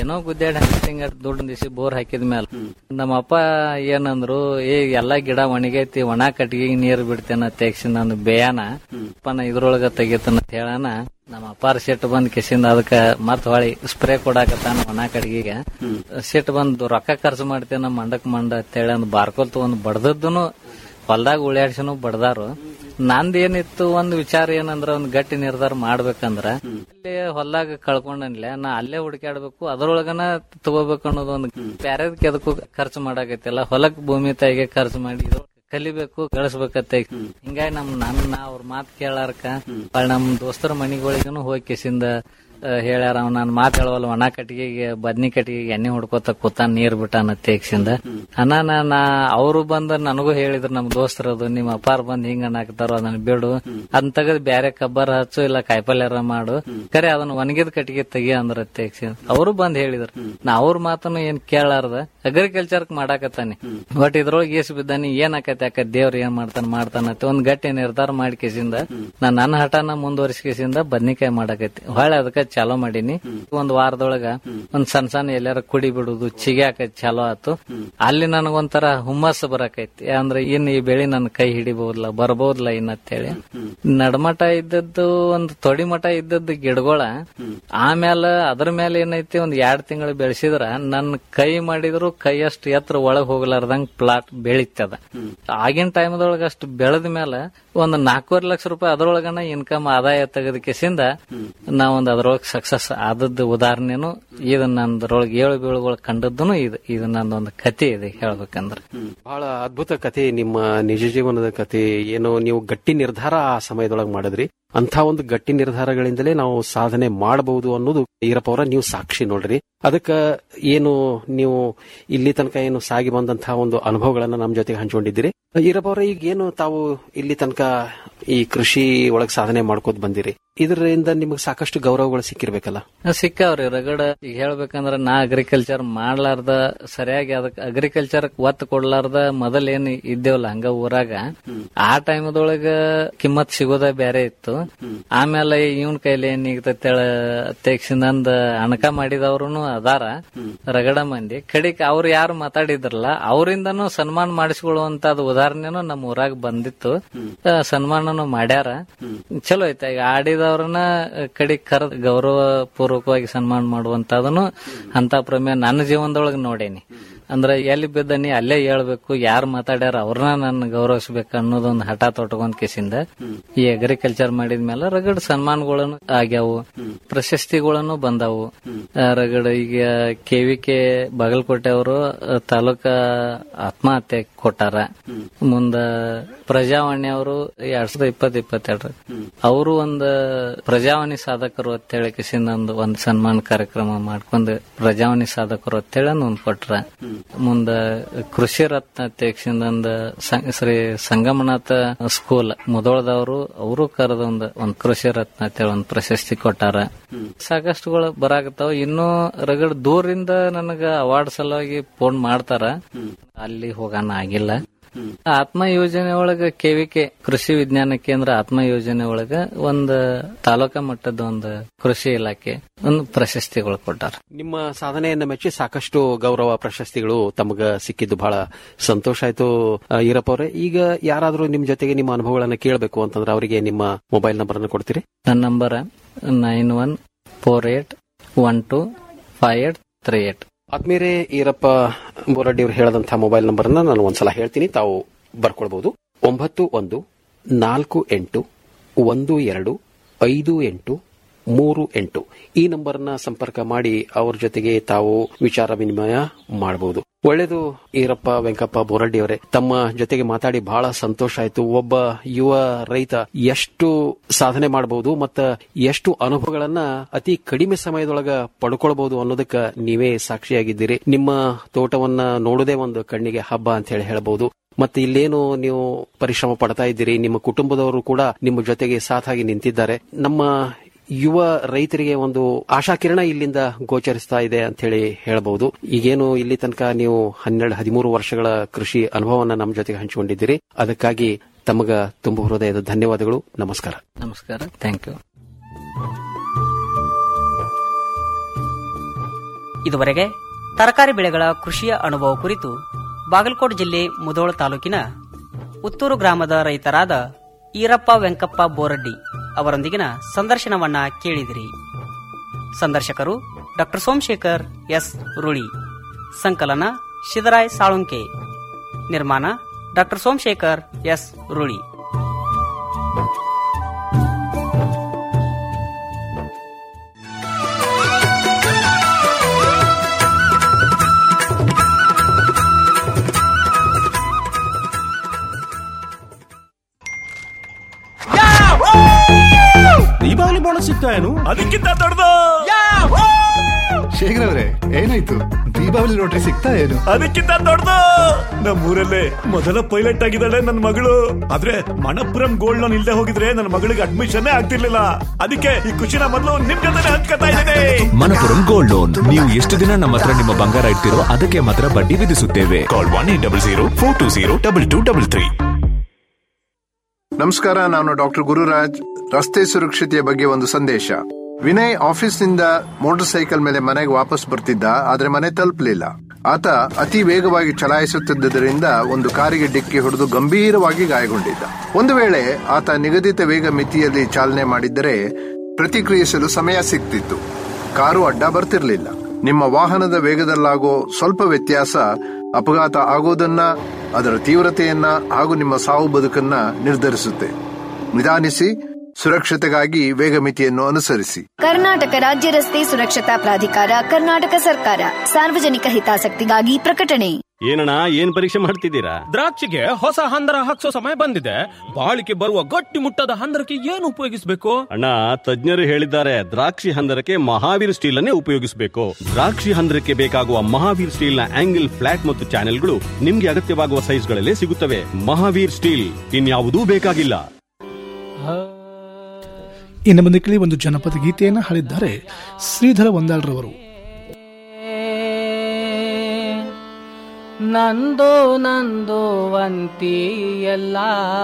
ಏನೋ ಗುದ್ದಾಡಿ ತಿಂಗ ದುಡ್ಡು ದಿಸಿ ಬೋರ್ ಹಾಕಿದ ಮೇಲೆ ನಮ್ಮ ಅಪ್ಪ ಏನಂದ್ರು ಏ ಎಲ್ಲಾ ಗಿಡ ಒಣಗೈತಿ ಒಣ ಕಟ್ಟಿಗೆ ನೀರ್ ಬಿಡ್ತೇನ ತೆಗ್ಸಿ ನಾನು ಬೇಯನ ಅಪ್ಪನ ಇದ್ರೊಳಗ ತೆಗಿತಾನ ಅಂತ ಹೇಳನ ನಮ್ಮ ಅಪ್ಪಾರ ಸಿಟ್ಟು ಬಂದ್ ಕಿಸಿಂದ ಅದಕ್ಕ ಮತ್ ಹೊಳಿ ಸ್ಪ್ರೇ ಕೊಡಾಕತ್ತಾನ ಒಣ ಕಟ್ಟಿಗೆಗೆ ಸಿಟ್ಟು ಬಂದು ರೊಕ್ಕ ಖರ್ಚು ಮಾಡ್ತೇನ ಮಂಡಕ್ ಮಂಡ ಅಂತೇಳಿ ಅಂದ್ ಬಾರ್ಕೊಲ್ ತಗೊಂಡ್ ಬಡ್ದದ್ದನು ಹೊಲ್ದಾಗ ಉಳ್ಯಾಡ್ಸನು ಬಡ್ದಾರು ನಂದ್ ಏನಿತ್ತು ಒಂದ್ ವಿಚಾರ ಏನಂದ್ರ ಒಂದ್ ಗಟ್ಟಿ ನಿರ್ಧಾರ ಮಾಡ್ಬೇಕಂದ್ರ ಅಲ್ಲಿ ಹೊಲ್ದಾಗ ಕಳ್ಕೊಂಡನ್ಲೆ ನಾ ಅಲ್ಲೇ ಹುಡುಕಾಡ್ಬೇಕು ಅದ್ರೊಳಗನ ತಗೋಬೇಕು ಅನ್ನೋದು ಒಂದು ಬ್ಯಾರೇದ್ ಕೆದಕ್ಕೂ ಖರ್ಚು ಮಾಡಾಕೈತಿಲ್ಲ ಹೊಲಕ್ ಭೂಮಿ ತಾಯಿಗೆ ಖರ್ಚು ಮಾಡಿ ಇದ್ರೊಳಗ್ ಕಲಿಬೇಕು ಗಳಿಸ್ಬೇಕತ್ತ ಹಿಂಗಾಗಿ ನಮ್ ನನ್ನ ಅವ್ರ ಮಾತ್ ಕೇಳಾರ್ಕ ಹೊಳ್ ನಮ್ ದೋಸ್ತರ ಮನಿಗಳಿಗನು ಹೋಗಿ ಕಿಸಿಂದ ಹೇಳ್ಯಾರ ಅವ್ ನಾನ್ ಮಾತ್ ಹೇಳವಲ್ಲ ಒಣ ಕಟ್ಟಿಗೆಗೆ ಬದ್ನಿ ಕಟ್ಟಿಗೆಗೆ ಎಣ್ಣೆ ಹೊಡ್ಕೋತ ಕೂತಾನ ನೀರ್ ಬಿಟ್ಟಾನ ತೇಗ್ಸಿಂದ ಅನ್ನ ನಾ ಅವರು ಬಂದ ನನಗೂ ಹೇಳಿದ್ರು ನಮ್ ದೋಸ್ತರದು ನಿಮ್ಮ ಅಪ್ಪಾರ್ ಬಂದ್ ಹಿಂಗ ಅನ್ನಾಕತಾರ ಅದನ್ನ ಬಿಡು ಅದನ್ನ ತೆಗದ್ ಬ್ಯಾರೆ ಕಬ್ಬರ್ ಹಚ್ಚು ಇಲ್ಲ ಕಾಯಿಪಲ್ಯಾರ ಮಾಡು ಕರೆ ಅದನ್ನ ಒಣಗಿದ ಕಟ್ಟಿಗೆ ತೆಗಿ ಅಂದ್ರ ತೇಗ್ಸಿಂದ ಅವರು ಬಂದ್ ಹೇಳಿದ್ರು ನಾ ಅವ್ರ ಮಾತನ್ನು ಏನ್ ಕೇಳಾರ್ದ ಅಗ್ರಿಕಲ್ಚರ್ ಮಾಡಾಕತ್ತಾನೆ ಬಟ್ ಇದ್ರೊಳಗೆ ಏಸ್ ಬಿದ್ದಾನಿ ಏನ್ ಆಕತಿ ಯಾಕ ದೇವ್ರ ಏನ್ ಮಾಡ್ತಾನ ಮಾಡ್ತಾನತ್ತೆ ಒಂದ್ ಗಟ್ಟಿ ನಿರ್ಧಾರ ಮಾಡಿ ಕೇಸಿಂದ ನಾ ನನ್ನ ಹಠನ ಮುಂದುವರಿಸಿಕೆಸಿಂದ ಬದ್ನಿಕಾಯಿ ಮಾಡಾಕೈತಿ ಹೊಳೆ ಅದಕ್ಕ ಚಾಲೋ ಮಾಡೀನಿ ಒಂದ್ ವಾರದೊಳಗ ಒಂದ್ ಸಣ್ಣ ಸಣ್ಣ ಎಲ್ಲಾರ ಕುಡಿ ಬಿಡುದು ಚಿಗೆ ಹಾಕೈತಿ ಚಾಲೋ ಆತು ಅಲ್ಲಿ ನನಗೊಂಥರ ಹುಮ್ಮಸ್ ಬರಾಕೈತಿ ಅಂದ್ರೆ ಇನ್ ಈ ಬೆಳಿ ನನ್ ಕೈ ಹಿಡಿಬಹುದ್ಲ ಬರ್ಬಹುದ್ಲ ಇನ್ನತ್ತೇಳಿ ನಡ್ಮಟ ಇದ್ದದ್ದು ಒಂದ್ ತೊಡಿ ಮಠ ಇದ್ದದ್ದು ಗಿಡಗಳ ಆಮೇಲೆ ಅದ್ರ ಮೇಲೆ ಏನೈತಿ ಒಂದ್ ಎರಡ್ ತಿಂಗಳು ಬೆಳೆಸಿದ್ರ ನನ್ನ ಕೈ ಮಾಡಿದ್ರು ಕೈ ಅಷ್ಟು ಎತ್ತರ ಒಳಗ್ ಹೋಗ್ಲಾರ್ದಂಗ್ ಪ್ಲಾಟ್ ಬೆಳಿತದ ಆಗಿನ ಟೈಮ್ದೊಳಗ ಅಷ್ಟು ಬೆಳೆದ ಮೇಲೆ ಒಂದ್ ನಾಲ್ಕೂವರೆ ಲಕ್ಷ ರೂಪಾಯಿ ಅದ್ರೊಳಗನ ಇನ್ಕಮ್ ಆದಾಯ ತೆಗೆದಕ್ಕೆಸಿಂದ ನಾವೊಂದ್ ಅದ್ರೊಳಗ್ ಸಕ್ಸಸ್ ಆದದ್ದು ಉದಾಹರಣೆನು ಇದು ನಂದ್ರೊಳಗೆ ಏಳು ಬೀಳುಗಳು ಕಂಡದ್ದನು ಇದು ಇದು ನಂದೊಂದು ಕತೆ ಇದೆ ಹೇಳ್ಬೇಕಂದ್ರ ಬಹಳ ಅದ್ಭುತ ಕಥೆ ನಿಮ್ಮ ನಿಜ ಜೀವನದ ಕಥೆ ಏನೋ ನೀವು ಗಟ್ಟಿ ನಿರ್ಧಾರ ಆ ಸಮಯದೊಳಗೆ ಮಾಡಿದ್ರಿ ಅಂತ ಒಂದು ಗಟ್ಟಿ ನಿರ್ಧಾರಗಳಿಂದಲೇ ನಾವು ಸಾಧನೆ ಮಾಡಬಹುದು ಅನ್ನೋದು ಈರಪ್ಪ ಅವರ ನೀವು ಸಾಕ್ಷಿ ನೋಡ್ರಿ ಅದಕ್ಕ ಏನು ನೀವು ಇಲ್ಲಿ ತನಕ ಏನು ಸಾಗಿ ಬಂದಂತಹ ಒಂದು ಅನುಭವಗಳನ್ನ ನಮ್ಮ ಜೊತೆಗೆ ಹಂಚಿಕೊಂಡಿದ್ದೀರಿ ಈರಪ್ಪ ಅವರ ಈಗ ಏನು ತಾವು ಇಲ್ಲಿ ತನಕ ಈ ಕೃಷಿ ಒಳಗ್ ಸಾಧನೆ ಮಾಡ್ಕೋತ ಬಂದಿರಿ ಇದರಿಂದ ನಿಮಗೆ ಸಾಕಷ್ಟು ಗೌರವಗಳು ಸಿಕ್ಕಿರ್ಬೇಕಲ್ಲ ಸಿಕ್ಕಾವ್ರಿ ರಗಡ ಈಗ ಹೇಳ್ಬೇಕಂದ್ರ ನಾ ಅಗ್ರಿಕಲ್ಚರ್ ಮಾಡ್ಲಾರ್ದ ಸರಿಯಾಗಿ ಅದಕ್ ಅಗ್ರಿಕಲ್ಚರ್ ಒತ್ತು ಕೊಡ್ಲಾರ್ದ ಮೊದಲ್ ಏನ್ ಇದ್ದೇವಲ್ಲ ಹಂಗ ಊರಾಗ ಆ ಟೈಮದೊಳಗ ಕಿಮ್ಮತ್ ಸಿಗೋದ ಬೇರೆ ಇತ್ತು ಆಮೇಲೆ ಇವನ್ ಕೈಲಿ ಏನ್ ಈಗತೇಳ ತೆಗ್ಸಿಂದಂದ ಅಣಕ ಮಾಡಿದವ್ರುನು ಅದಾರ ರಗಡ ಮಂದಿ ಕಡಿಕ್ ಅವ್ರು ಯಾರು ಮಾತಾಡಿದ್ರಲ್ಲ ಅವರಿಂದನೂ ಸನ್ಮಾನ ಮಾಡಿಸ್ಕೊಳ್ಳುವಂತದ್ ಉದಾಹರಣೆನು ನಮ್ಮ ಊರಾಗ ಬಂದಿತ್ತು ಆ, ಸನ್ಮಾನನು ಮಾಡ್ಯಾರ ಚಲೋ ಐತ ಈಗ ಆಡಿದವ್ರನ್ನ ಕಡಿ ಕರೆದ್ ಗೌರವ ಪೂರ್ವಕವಾಗಿ ಸನ್ಮಾನ ಮಾಡುವಂತದನ್ನು ಅಂತ ಪ್ರಮೇಯ ನನ್ನ ಜೀವನದೊಳಗೆ ನೋಡೇನಿ ಅಂದ್ರ ಎಲ್ಲಿ ಬಿದ್ದನಿ ಅಲ್ಲೇ ಹೇಳ್ಬೇಕು ಯಾರು ಮಾತಾಡ್ಯಾರ ಅವ್ರನ್ನ ನಾನು ಗೌರವಿಸ್ಬೇಕು ಅನ್ನೋದೊಂದು ಹಠ ತೊಟ್ಕೊಂಡ್ ಕೇಸಿಂದ ಈ ಅಗ್ರಿಕಲ್ಚರ್ ಮಾಡಿದ್ಮೇಲೆ ರಗಡ್ ಸನ್ಮಾನಗಳನ್ನು ಆಗ್ಯಾವು ಪ್ರಶಸ್ತಿಗಳನ್ನು ಬಂದಾವು ಆ, ರಗಡ್ ಈಗ ಕೆವಿಕೆ ಬಾಗಲಕೋಟೆ ಅವರು ತಾಲೂಕ ಆತ್ಮಹತ್ಯೆ ಕೊಟ್ಟಾರ ಮುಂದ ಪ್ರಜಾವಾಣಿ ಅವರು ಎರಡ್ ಸಾವಿರದ ಇಪ್ಪತ್ ಇಪ್ಪತ್ತೆರಡು ಅವರು ಒಂದು ಪ್ರಜಾವಾಣಿ ಸಾಧಕರು ಅಂತೇಳಿ ಕಿಸಿಂದ ಒಂದು ಒಂದ್ ಸನ್ಮಾನ ಕಾರ್ಯಕ್ರಮ ಮಾಡ್ಕೊಂಡು ಪ್ರಜಾವಾಣಿ ಸಾಧಕರು ಅಂತೇಳಿ ಒಂದ್ ಕೊಟ್ರ ಮುಂದ ಕೃಷಿ ರತ್ನ ತೆಗ್ಸಿಂದ ಒಂದು ಸಂ- ಶ್ರೀ ಸಂಗಮನಾಥ ಸ್ಕೂಲ್ ಮುದೋಳದವರು ಅವರು ಕರೆದ ಒಂದು ಒಂದ್ ಕೃಷಿ ರತ್ನ ಅಂತೇಳಿ ಒಂದ್ ಪ್ರಶಸ್ತಿ ಕೊಟ್ಟಾರ ಸಾಕಷ್ಟುಗಳು ಬರಾಕತ್ತಾವ ಇನ್ನೂ ರಗಡ್ ದೂರಿಂದ ನನಗ ಅವಾರ್ಡ್ ಸಲುವಾಗಿ ಫೋನ್ ಮಾಡ್ತಾರ ಅಲ್ಲಿ ಹೋಗಾನ ಆಗಿಲ್ಲ ಆತ್ಮ ಯೋಜನೆ ಒಳಗ ಕೆವಿಕೆ ಕೃಷಿ ವಿಜ್ಞಾನ ಕೇಂದ್ರ ಆತ್ಮ ಯೋಜನೆ ಒಳಗ ಒಂದ್ ತಾಲೂಕಾ ಮಟ್ಟದ ಒಂದು ಕೃಷಿ ಇಲಾಖೆ ಒಂದು ಪ್ರಶಸ್ತಿಗಳು ಕೊಟ್ಟಾರ ನಿಮ್ಮ ಸಾಧನೆಯನ್ನ ಮೆಚ್ಚಿ ಸಾಕಷ್ಟು ಗೌರವ ಪ್ರಶಸ್ತಿಗಳು ತಮಗ ಸಿಕ್ಕಿದ್ದು ಬಹಳ ಸಂತೋಷ ಆಯ್ತು ಆ, ಈರಪ್ಪ ಅವರೇ ಈಗ ಯಾರಾದ್ರೂ ನಿಮ್ ಜೊತೆಗೆ ನಿಮ್ಮ ಅನುಭವಗಳನ್ನ ಕೇಳಬೇಕು ಅಂತಂದ್ರೆ ಅವರಿಗೆ ನಿಮ್ಮ ಮೊಬೈಲ್ ನಂಬರ್ ಅನ್ನು ಕೊಡ್ತೀರಿ ನನ್ನ number nine one four eight one two five eight three eight ಆದ್ಮೇಲೆ ಈರಪ್ಪ ಬೋರಡ್ಡಿ ಅವರು ಹೇಳದಂತಹ ಮೊಬೈಲ್ ನಂಬರ್ ಅನ್ನ ನಾನು ಒಂದ್ಸಲ ಹೇಳ್ತೀನಿ ತಾವು ಬರ್ಕೊಳ್ಬಹುದು ಒಂಬತ್ತು ಒಂದು ನಾಲ್ಕು ಎಂಟು ಒಂದು ಎರಡು ಐದು ಎಂಟು ಮೂರು ಎಂಟು ಈ ನಂಬರ್ನ ಸಂಪರ್ಕ ಮಾಡಿ ಅವ್ರ ಜೊತೆಗೆ ತಾವು ವಿಚಾರ ವಿನಿಮಯ ಮಾಡಬಹುದು ಒಳ್ಳೇದು ಈರಪ್ಪ ವೆಂಕಪ್ಪ ಬೋರಡ್ಡಿ ಅವರೇ ತಮ್ಮ ಜೊತೆಗೆ ಮಾತಾಡಿ ಬಹಳ ಸಂತೋಷ ಆಯ್ತು ಒಬ್ಬ ಯುವ ರೈತ ಎಷ್ಟು ಸಾಧನೆ ಮಾಡಬಹುದು ಮತ್ತ ಎಷ್ಟು ಅನುಭವಗಳನ್ನ ಅತಿ ಕಡಿಮೆ ಸಮಯದೊಳಗ ಪಡ್ಕೊಳ್ಬಹುದು ಅನ್ನೋದಕ್ಕ ನೀವೇ ಸಾಕ್ಷಿಯಾಗಿದ್ದೀರಿ ನಿಮ್ಮ ತೋಟವನ್ನ ನೋಡುದೇ ಒಂದು ಕಣ್ಣಿಗೆ ಹಬ್ಬ ಅಂತ ಹೇಳಿ ಹೇಳಬಹುದು ಮತ್ತೆ ಇಲ್ಲೇನು ನೀವು ಪರಿಶ್ರಮ ಪಡ್ತಾ ಇದ್ದೀರಿ ನಿಮ್ಮ ಕುಟುಂಬದವರು ಕೂಡ ನಿಮ್ಮ ಜೊತೆಗೆ ಸಾಥಾಗಿ ನಿಂತಿದ್ದಾರೆ ನಮ್ಮ ಯುವ ರೈತರಿಗೆ ಒಂದು ಆಶಾಕಿರಣ ಇಲ್ಲಿಂದ ಗೋಚರಿಸ್ತಾ ಇದೆ ಅಂತ ಹೇಳಿ ಹೇಳಬಹುದು ಈಗೇನು ಇಲ್ಲಿ ತನಕ ನೀವು ಹನ್ನೆರಡು ಹದಿಮೂರು ವರ್ಷಗಳ ಕೃಷಿ ಅನುಭವವನ್ನ ನಮ್ಮ ಜೊತೆಗೆ ಹಂಚಿಕೊಂಡಿದ್ದೀರಿ ಅದಕ್ಕಾಗಿ ತಮಗ ತುಂಬ ಹೃದಯದ ಧನ್ಯವಾದಗಳು ನಮಸ್ಕಾರ ನಮಸ್ಕಾರ ಥ್ಯಾಂಕ್ ಯು ಇದುವರೆಗೆ ತರಕಾರಿ ಬೆಳೆಗಳ ಕೃಷಿಯ ಅನುಭವ ಕುರಿತು ಬಾಗಲಕೋಟೆ ಜಿಲ್ಲೆ ಮುಧೋಳ ತಾಲೂಕಿನ ಉತ್ತೂರು ಗ್ರಾಮದ ರೈತರಾದ ಈರಪ್ಪ ವೆಂಕಪ್ಪ ಬೋರಡ್ಡಿ ಅವರೊಂದಿಗಿನ ಸಂದರ್ಶನವನ್ನ ಕೇಳಿದಿರಿ ಸಂದರ್ಶಕರು ಡಾಕ್ಟರ್ ಸೋಮಶೇಖರ್ ಎಸ್ ರುಳಿ ಸಂಕಲನ ಶಿದರಾಯ್ ಸಾಳುಂಕೆ ನಿರ್ಮಾಣ doctor Somashekhar S Ruli Deepavali bonus ಸಿಗ್ತಾ ಏನು ಅದಕ್ಕಿಂತ ದೊಡ್ಡದು ಶೇಖರ್ ಅವರೇ ಏನಾಯ್ತು ದೀಪಾವಳಿ ಲಾಟ್ರಿ ಸಿಗ್ತಾ ಏನು ಅದಕ್ಕಿಂತ ದೊಡ್ಡದು ನಮ್ಮೂರಲ್ಲೇ ಮೊದಲ ಪೈಲಟ್ ಆಗಿದ್ದಾಳೆ ನನ್ನ ಮಗಳು ಆದ್ರೆ ಮಣಪುರಂ ಗೋಲ್ಡ್ ಲೋನ್ ಇಲ್ದೆ ಹೋಗಿದ್ರೆ ನನ್ನ ಮಗಳಿಗೆ ಅಡ್ಮಿಷನ್ ಆಗ್ತಿರ್ಲಿಲ್ಲ ಅದಕ್ಕೆ ಈ ಖುಷಿನ ಮೊದಲು ನಿಮ್ ಜೊತೆ ಹಂಚ್ಕೊತಾ ಇದ್ದೇನೆ ಮನಪುರಂ ಗೋಲ್ಡ್ ಲೋನ್ ನೀವು ಎಷ್ಟು ದಿನ ನಮ್ಮ ಹತ್ರ ನಿಮ್ಮ ಬಂಗಾರ ಇಡ್ತಿರೋ ಅದಕ್ಕೆ ಮಾತ್ರ ಬಡ್ಡಿ ವಿಧಿಸುತ್ತೇವೆ call one eight double zero four two zero double two double three ನಮಸ್ಕಾರ ನಾನು ಡಾಕ್ಟರ್ ಗುರುರಾಜ್ ರಸ್ತೆ ಸುರಕ್ಷತೆಯ ಬಗ್ಗೆ ಒಂದು ಸಂದೇಶ ವಿನಯ್ ಆಫೀಸ್ನಿಂದ ಮೋಟಾರ್ ಸೈಕಲ್ ಮೇಲೆ ಮನೆಗೆ ವಾಪಸ್ ಬರ್ತಿದ್ದ ಆದ್ರೆ ಮನೆ ತಲುಪಲಿಲ್ಲ ಆತ ಅತಿ ವೇಗವಾಗಿ ಚಲಾಯಿಸುತ್ತಿದ್ದರಿಂದ ಒಂದು ಕಾರಿಗೆ ಡಿಕ್ಕಿ ಹೊಡೆದು ಗಂಭೀರವಾಗಿ ಗಾಯಗೊಂಡಿದ್ದ ಒಂದು ವೇಳೆ ಆತ ನಿಗದಿತ ವೇಗ ಮಿತಿಯಲ್ಲಿ ಚಾಲನೆ ಮಾಡಿದ್ದರೆ ಪ್ರತಿಕ್ರಿಯಿಸಲು ಸಮಯ ಸಿಗ್ತಿತ್ತು ಕಾರು ಅಡ್ಡ ಬರ್ತಿರ್ಲಿಲ್ಲ ನಿಮ್ಮ ವಾಹನದ ವೇಗದಲ್ಲಾಗೋ ಸ್ವಲ್ಪ ವ್ಯತ್ಯಾಸ ಅಪಘಾತ ಆಗೋದನ್ನ ಅದರ ತೀವ್ರತೆಯನ್ನ ಹಾಗೂ ನಿಮ್ಮ ಸಾವು ಬದುಕನ್ನ ನಿರ್ಧರಿಸುತ್ತೆ ನಿಧಾನಿಸಿ ಸುರಕ್ಷತೆಗಾಗಿ ವೇಗ ಮಿತಿಯನ್ನು ಅನುಸರಿಸಿ ಕರ್ನಾಟಕ ರಾಜ್ಯ ರಸ್ತೆ ಸುರಕ್ಷತಾ ಪ್ರಾಧಿಕಾರ ಕರ್ನಾಟಕ ಸರ್ಕಾರ ಸಾರ್ವಜನಿಕ ಹಿತಾಸಕ್ತಿಗಾಗಿ ಪ್ರಕಟಣೆ ಏನಣ್ಣ ಏನ್ ಪರೀಕ್ಷೆ ಮಾಡ್ತಿದ್ದೀರಾ ದ್ರಾಕ್ಷಿಗೆ ಹೊಸ ಹಂದರ ಹಾಕ್ಸೋ ಸಮಯ ಬಂದಿದೆ ಬಾಳಿಕೆ ಬರುವ ಗಟ್ಟಿ ಮುಟ್ಟದ ಹಂದರಕ್ಕೆ ಏನು ಉಪಯೋಗಿಸಬೇಕು ಅಣ್ಣ ತಜ್ಞರು ಹೇಳಿದ್ದಾರೆ ದ್ರಾಕ್ಷಿ ಹಂದರಕ್ಕೆ ಮಹಾವೀರ್ ಸ್ಟೀಲ್ ಅನ್ನೇ ಉಪಯೋಗಿಸಬೇಕು ದ್ರಾಕ್ಷಿ ಹಂದರಕ್ಕೆ ಬೇಕಾಗುವ ಮಹಾವೀರ್ ಸ್ಟೀಲ್ ನ ಆಂಗಲ್ ಫ್ಲಾಟ್ ಮತ್ತು ಚಾನೆಲ್ಗಳು ನಿಮ್ಗೆ ಅಗತ್ಯವಾಗುವ ಸೈಜ್ಗಳಲ್ಲಿ ಸಿಗುತ್ತವೆ ಮಹಾವೀರ್ ಸ್ಟೀಲ್ ಇನ್ಯಾವುದೂ ಬೇಕಾಗಿಲ್ಲ ಇನ್ನು ಮುಂದೆ ಕೇಳಿ ಒಂದು ಜನಪದ ಗೀತೆಯನ್ನು ಹಾಡಿದ್ದಾರೆ ಶ್ರೀಧರ ವಂದಾಳ್ರವರು ನಂದು ನಂದು ಅಂತೀಯಲ್ಲ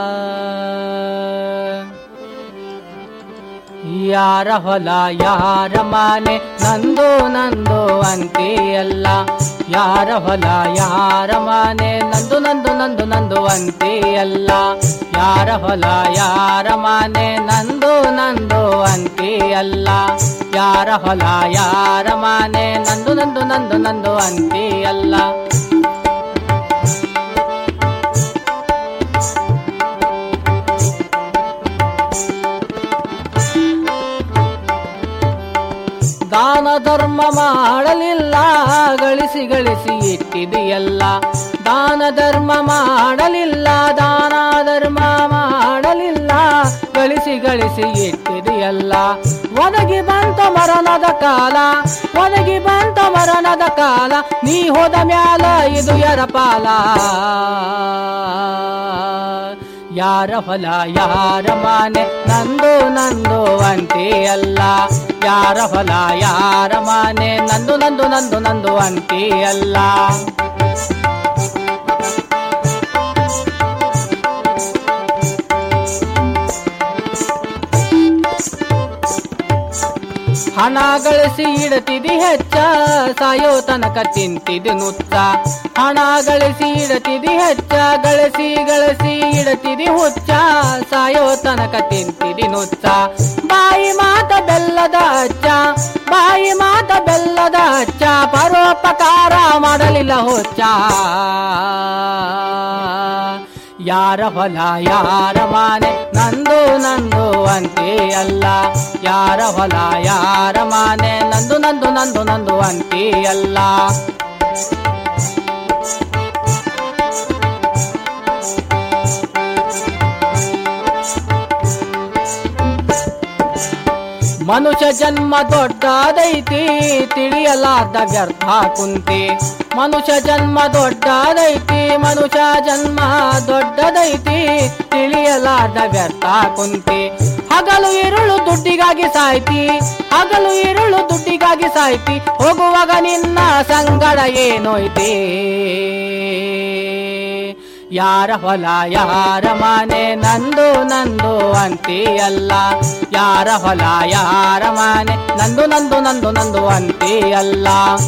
ಯಾರ ಹೊಲ ಯಾರ ಮನೆ ನಂದು ನಂದು ಅಂತೀಯಲ್ಲ ಯಾರ ಹೊಲ ಯಾರ ಮನೆ ನಂದು ನಂದು ನಂದು ನಂದು ಅಂತೀಯಲ್ಲ ಯಾರ ಹೊಲ ಯಾರ ಮನೆ ನಂದು ನಂದು ಅಂತೀಯಲ್ಲ ಯಾರ ಹೊಲ ಯಾರ ಮನೆ ನಂದು ನಂದು ನಂದು ನಂದು ಅಂತೀಯಲ್ಲ ದಾನ ಧರ್ಮ ಮಾಡಲಿಲ್ಲ ಗಳಿಸಿ ಗಳಿಸಿ ಇಟ್ಟಿದೆಯಲ್ಲ ದಾನ ಧರ್ಮ ಮಾಡಲಿಲ್ಲ ದಾನ ಧರ್ಮ ಮಾಡಲಿಲ್ಲ ಗಳಿಸಿ ಗಳಿಸಿ ಇಟ್ಟಿದೆಯಲ್ಲ ಒದಗಿ ಬಂತ ಮರಣದ ಕಾಲ ಒದಗಿ ಬಂತ ಮರಣದ ಕಾಲ ನೀ ಹೋದ ಮ್ಯಾಲ ಇದು ಯರ ಪಾಲ ಯಾರ ಹೊಲ ಯಾರ ಮನೆ ನಂದು ನಂದು ಅಂತೆ ಅಲ್ಲ ಯಾರ ಹೊಲ ಯಾರ ಮನೆ ನಂದು ನಂದು ನಂದು ನಂದು ಅಂತೆ ಅಲ್ಲ ಹಣ ಗಳಿಸಿ ಇಡತಿದಿ ಹೆಚ್ಚ ಸಾಯೋ ತನಕ ತಿಂತಿದಿ ನುಚ್ಚ ಹಣ ಗಳಿಸಿ ಇಡತಿದಿ ಹೆಚ್ಚ ಗಳಿಸಿ ಗಳಿಸಿ ಇಡತಿದಿ ಹುಚ್ಚ ಸಾಯೋ ತನಕ ತಿಂತಿದಿ ನುಚ್ಚ ಬಾಯಿ ಮಾತ ಬೆಲ್ಲದ ಅಚ್ಚ ಬಾಯಿ ಮಾತ ಬೆಲ್ಲದ ಅಚ್ಚ ಪರೋಪಕಾರ ಮಾಡಲಿಲ್ಲ ಹುಚ್ಚ ಯಾರ ಹೊಲ ಯಾರ ಮನೆ ನಂದು ನಂದು ಅಂತೆ ಅಲ್ಲ ಯಾರ ಹೊಲ ಯಾರ ಮನೆ ನಂದು ನಂದು ನಂದು ನಂದು ಅಂತೆ ಅಲ್ಲ ಮನುಷ್ಯ ಜನ್ಮ ದೊಡ್ಡದೈತಿ ತಿಳಿಯಲಾರ್ದ ವ್ಯರ್ಥ ಕುಂತಿ ಮನುಷ್ಯ ಜನ್ಮ ದೊಡ್ಡದೈತಿ ಮನುಷ್ಯ ಜನ್ಮ ದೊಡ್ಡದೈತಿ ತಿಳಿಯಲಾರ್ದ ವ್ಯರ್ಥ ಕುಂತಿ ಹಗಲು ഇരുಳು ದುಡ್ಡಿಗಾಗಿ ಸಾಯ್ತಿ ಹಗಲು ഇരുಳು ದುಡ್ಡಿಗಾಗಿ ಸಾಯ್ತಿ ಹೋಗುವಾಗ ನಿನ್ನ ಸಂಗಡ ಏನೋಯ್ತಿ ಯಾರ ಹೊಲ ಯಾರ ಮನೆ ನಂದು ನಂದು ಅಂತೀಯಲ್ಲ ಯಾರ ಹೊಲ ಯಾರ ಮನೆ ನಂದು ನಂದು ನಂದು ನಂದು ಅಂತೀಯಲ್ಲ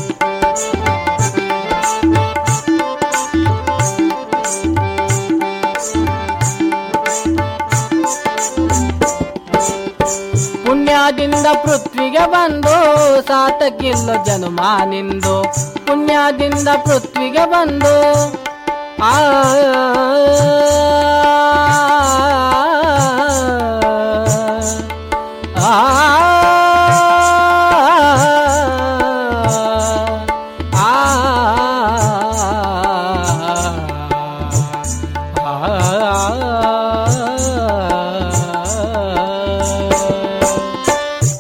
ಪುಣ್ಯದಿಂದ ಪೃಥ್ವಿಗೆ ಬಂದು ಸಾತಕ್ಕಿಲ್ಲ ಜನುಮ ನಿಂದು ಪುಣ್ಯದಿಂದ ಪೃಥ್ವಿಗೆ ಬಂದು ಆ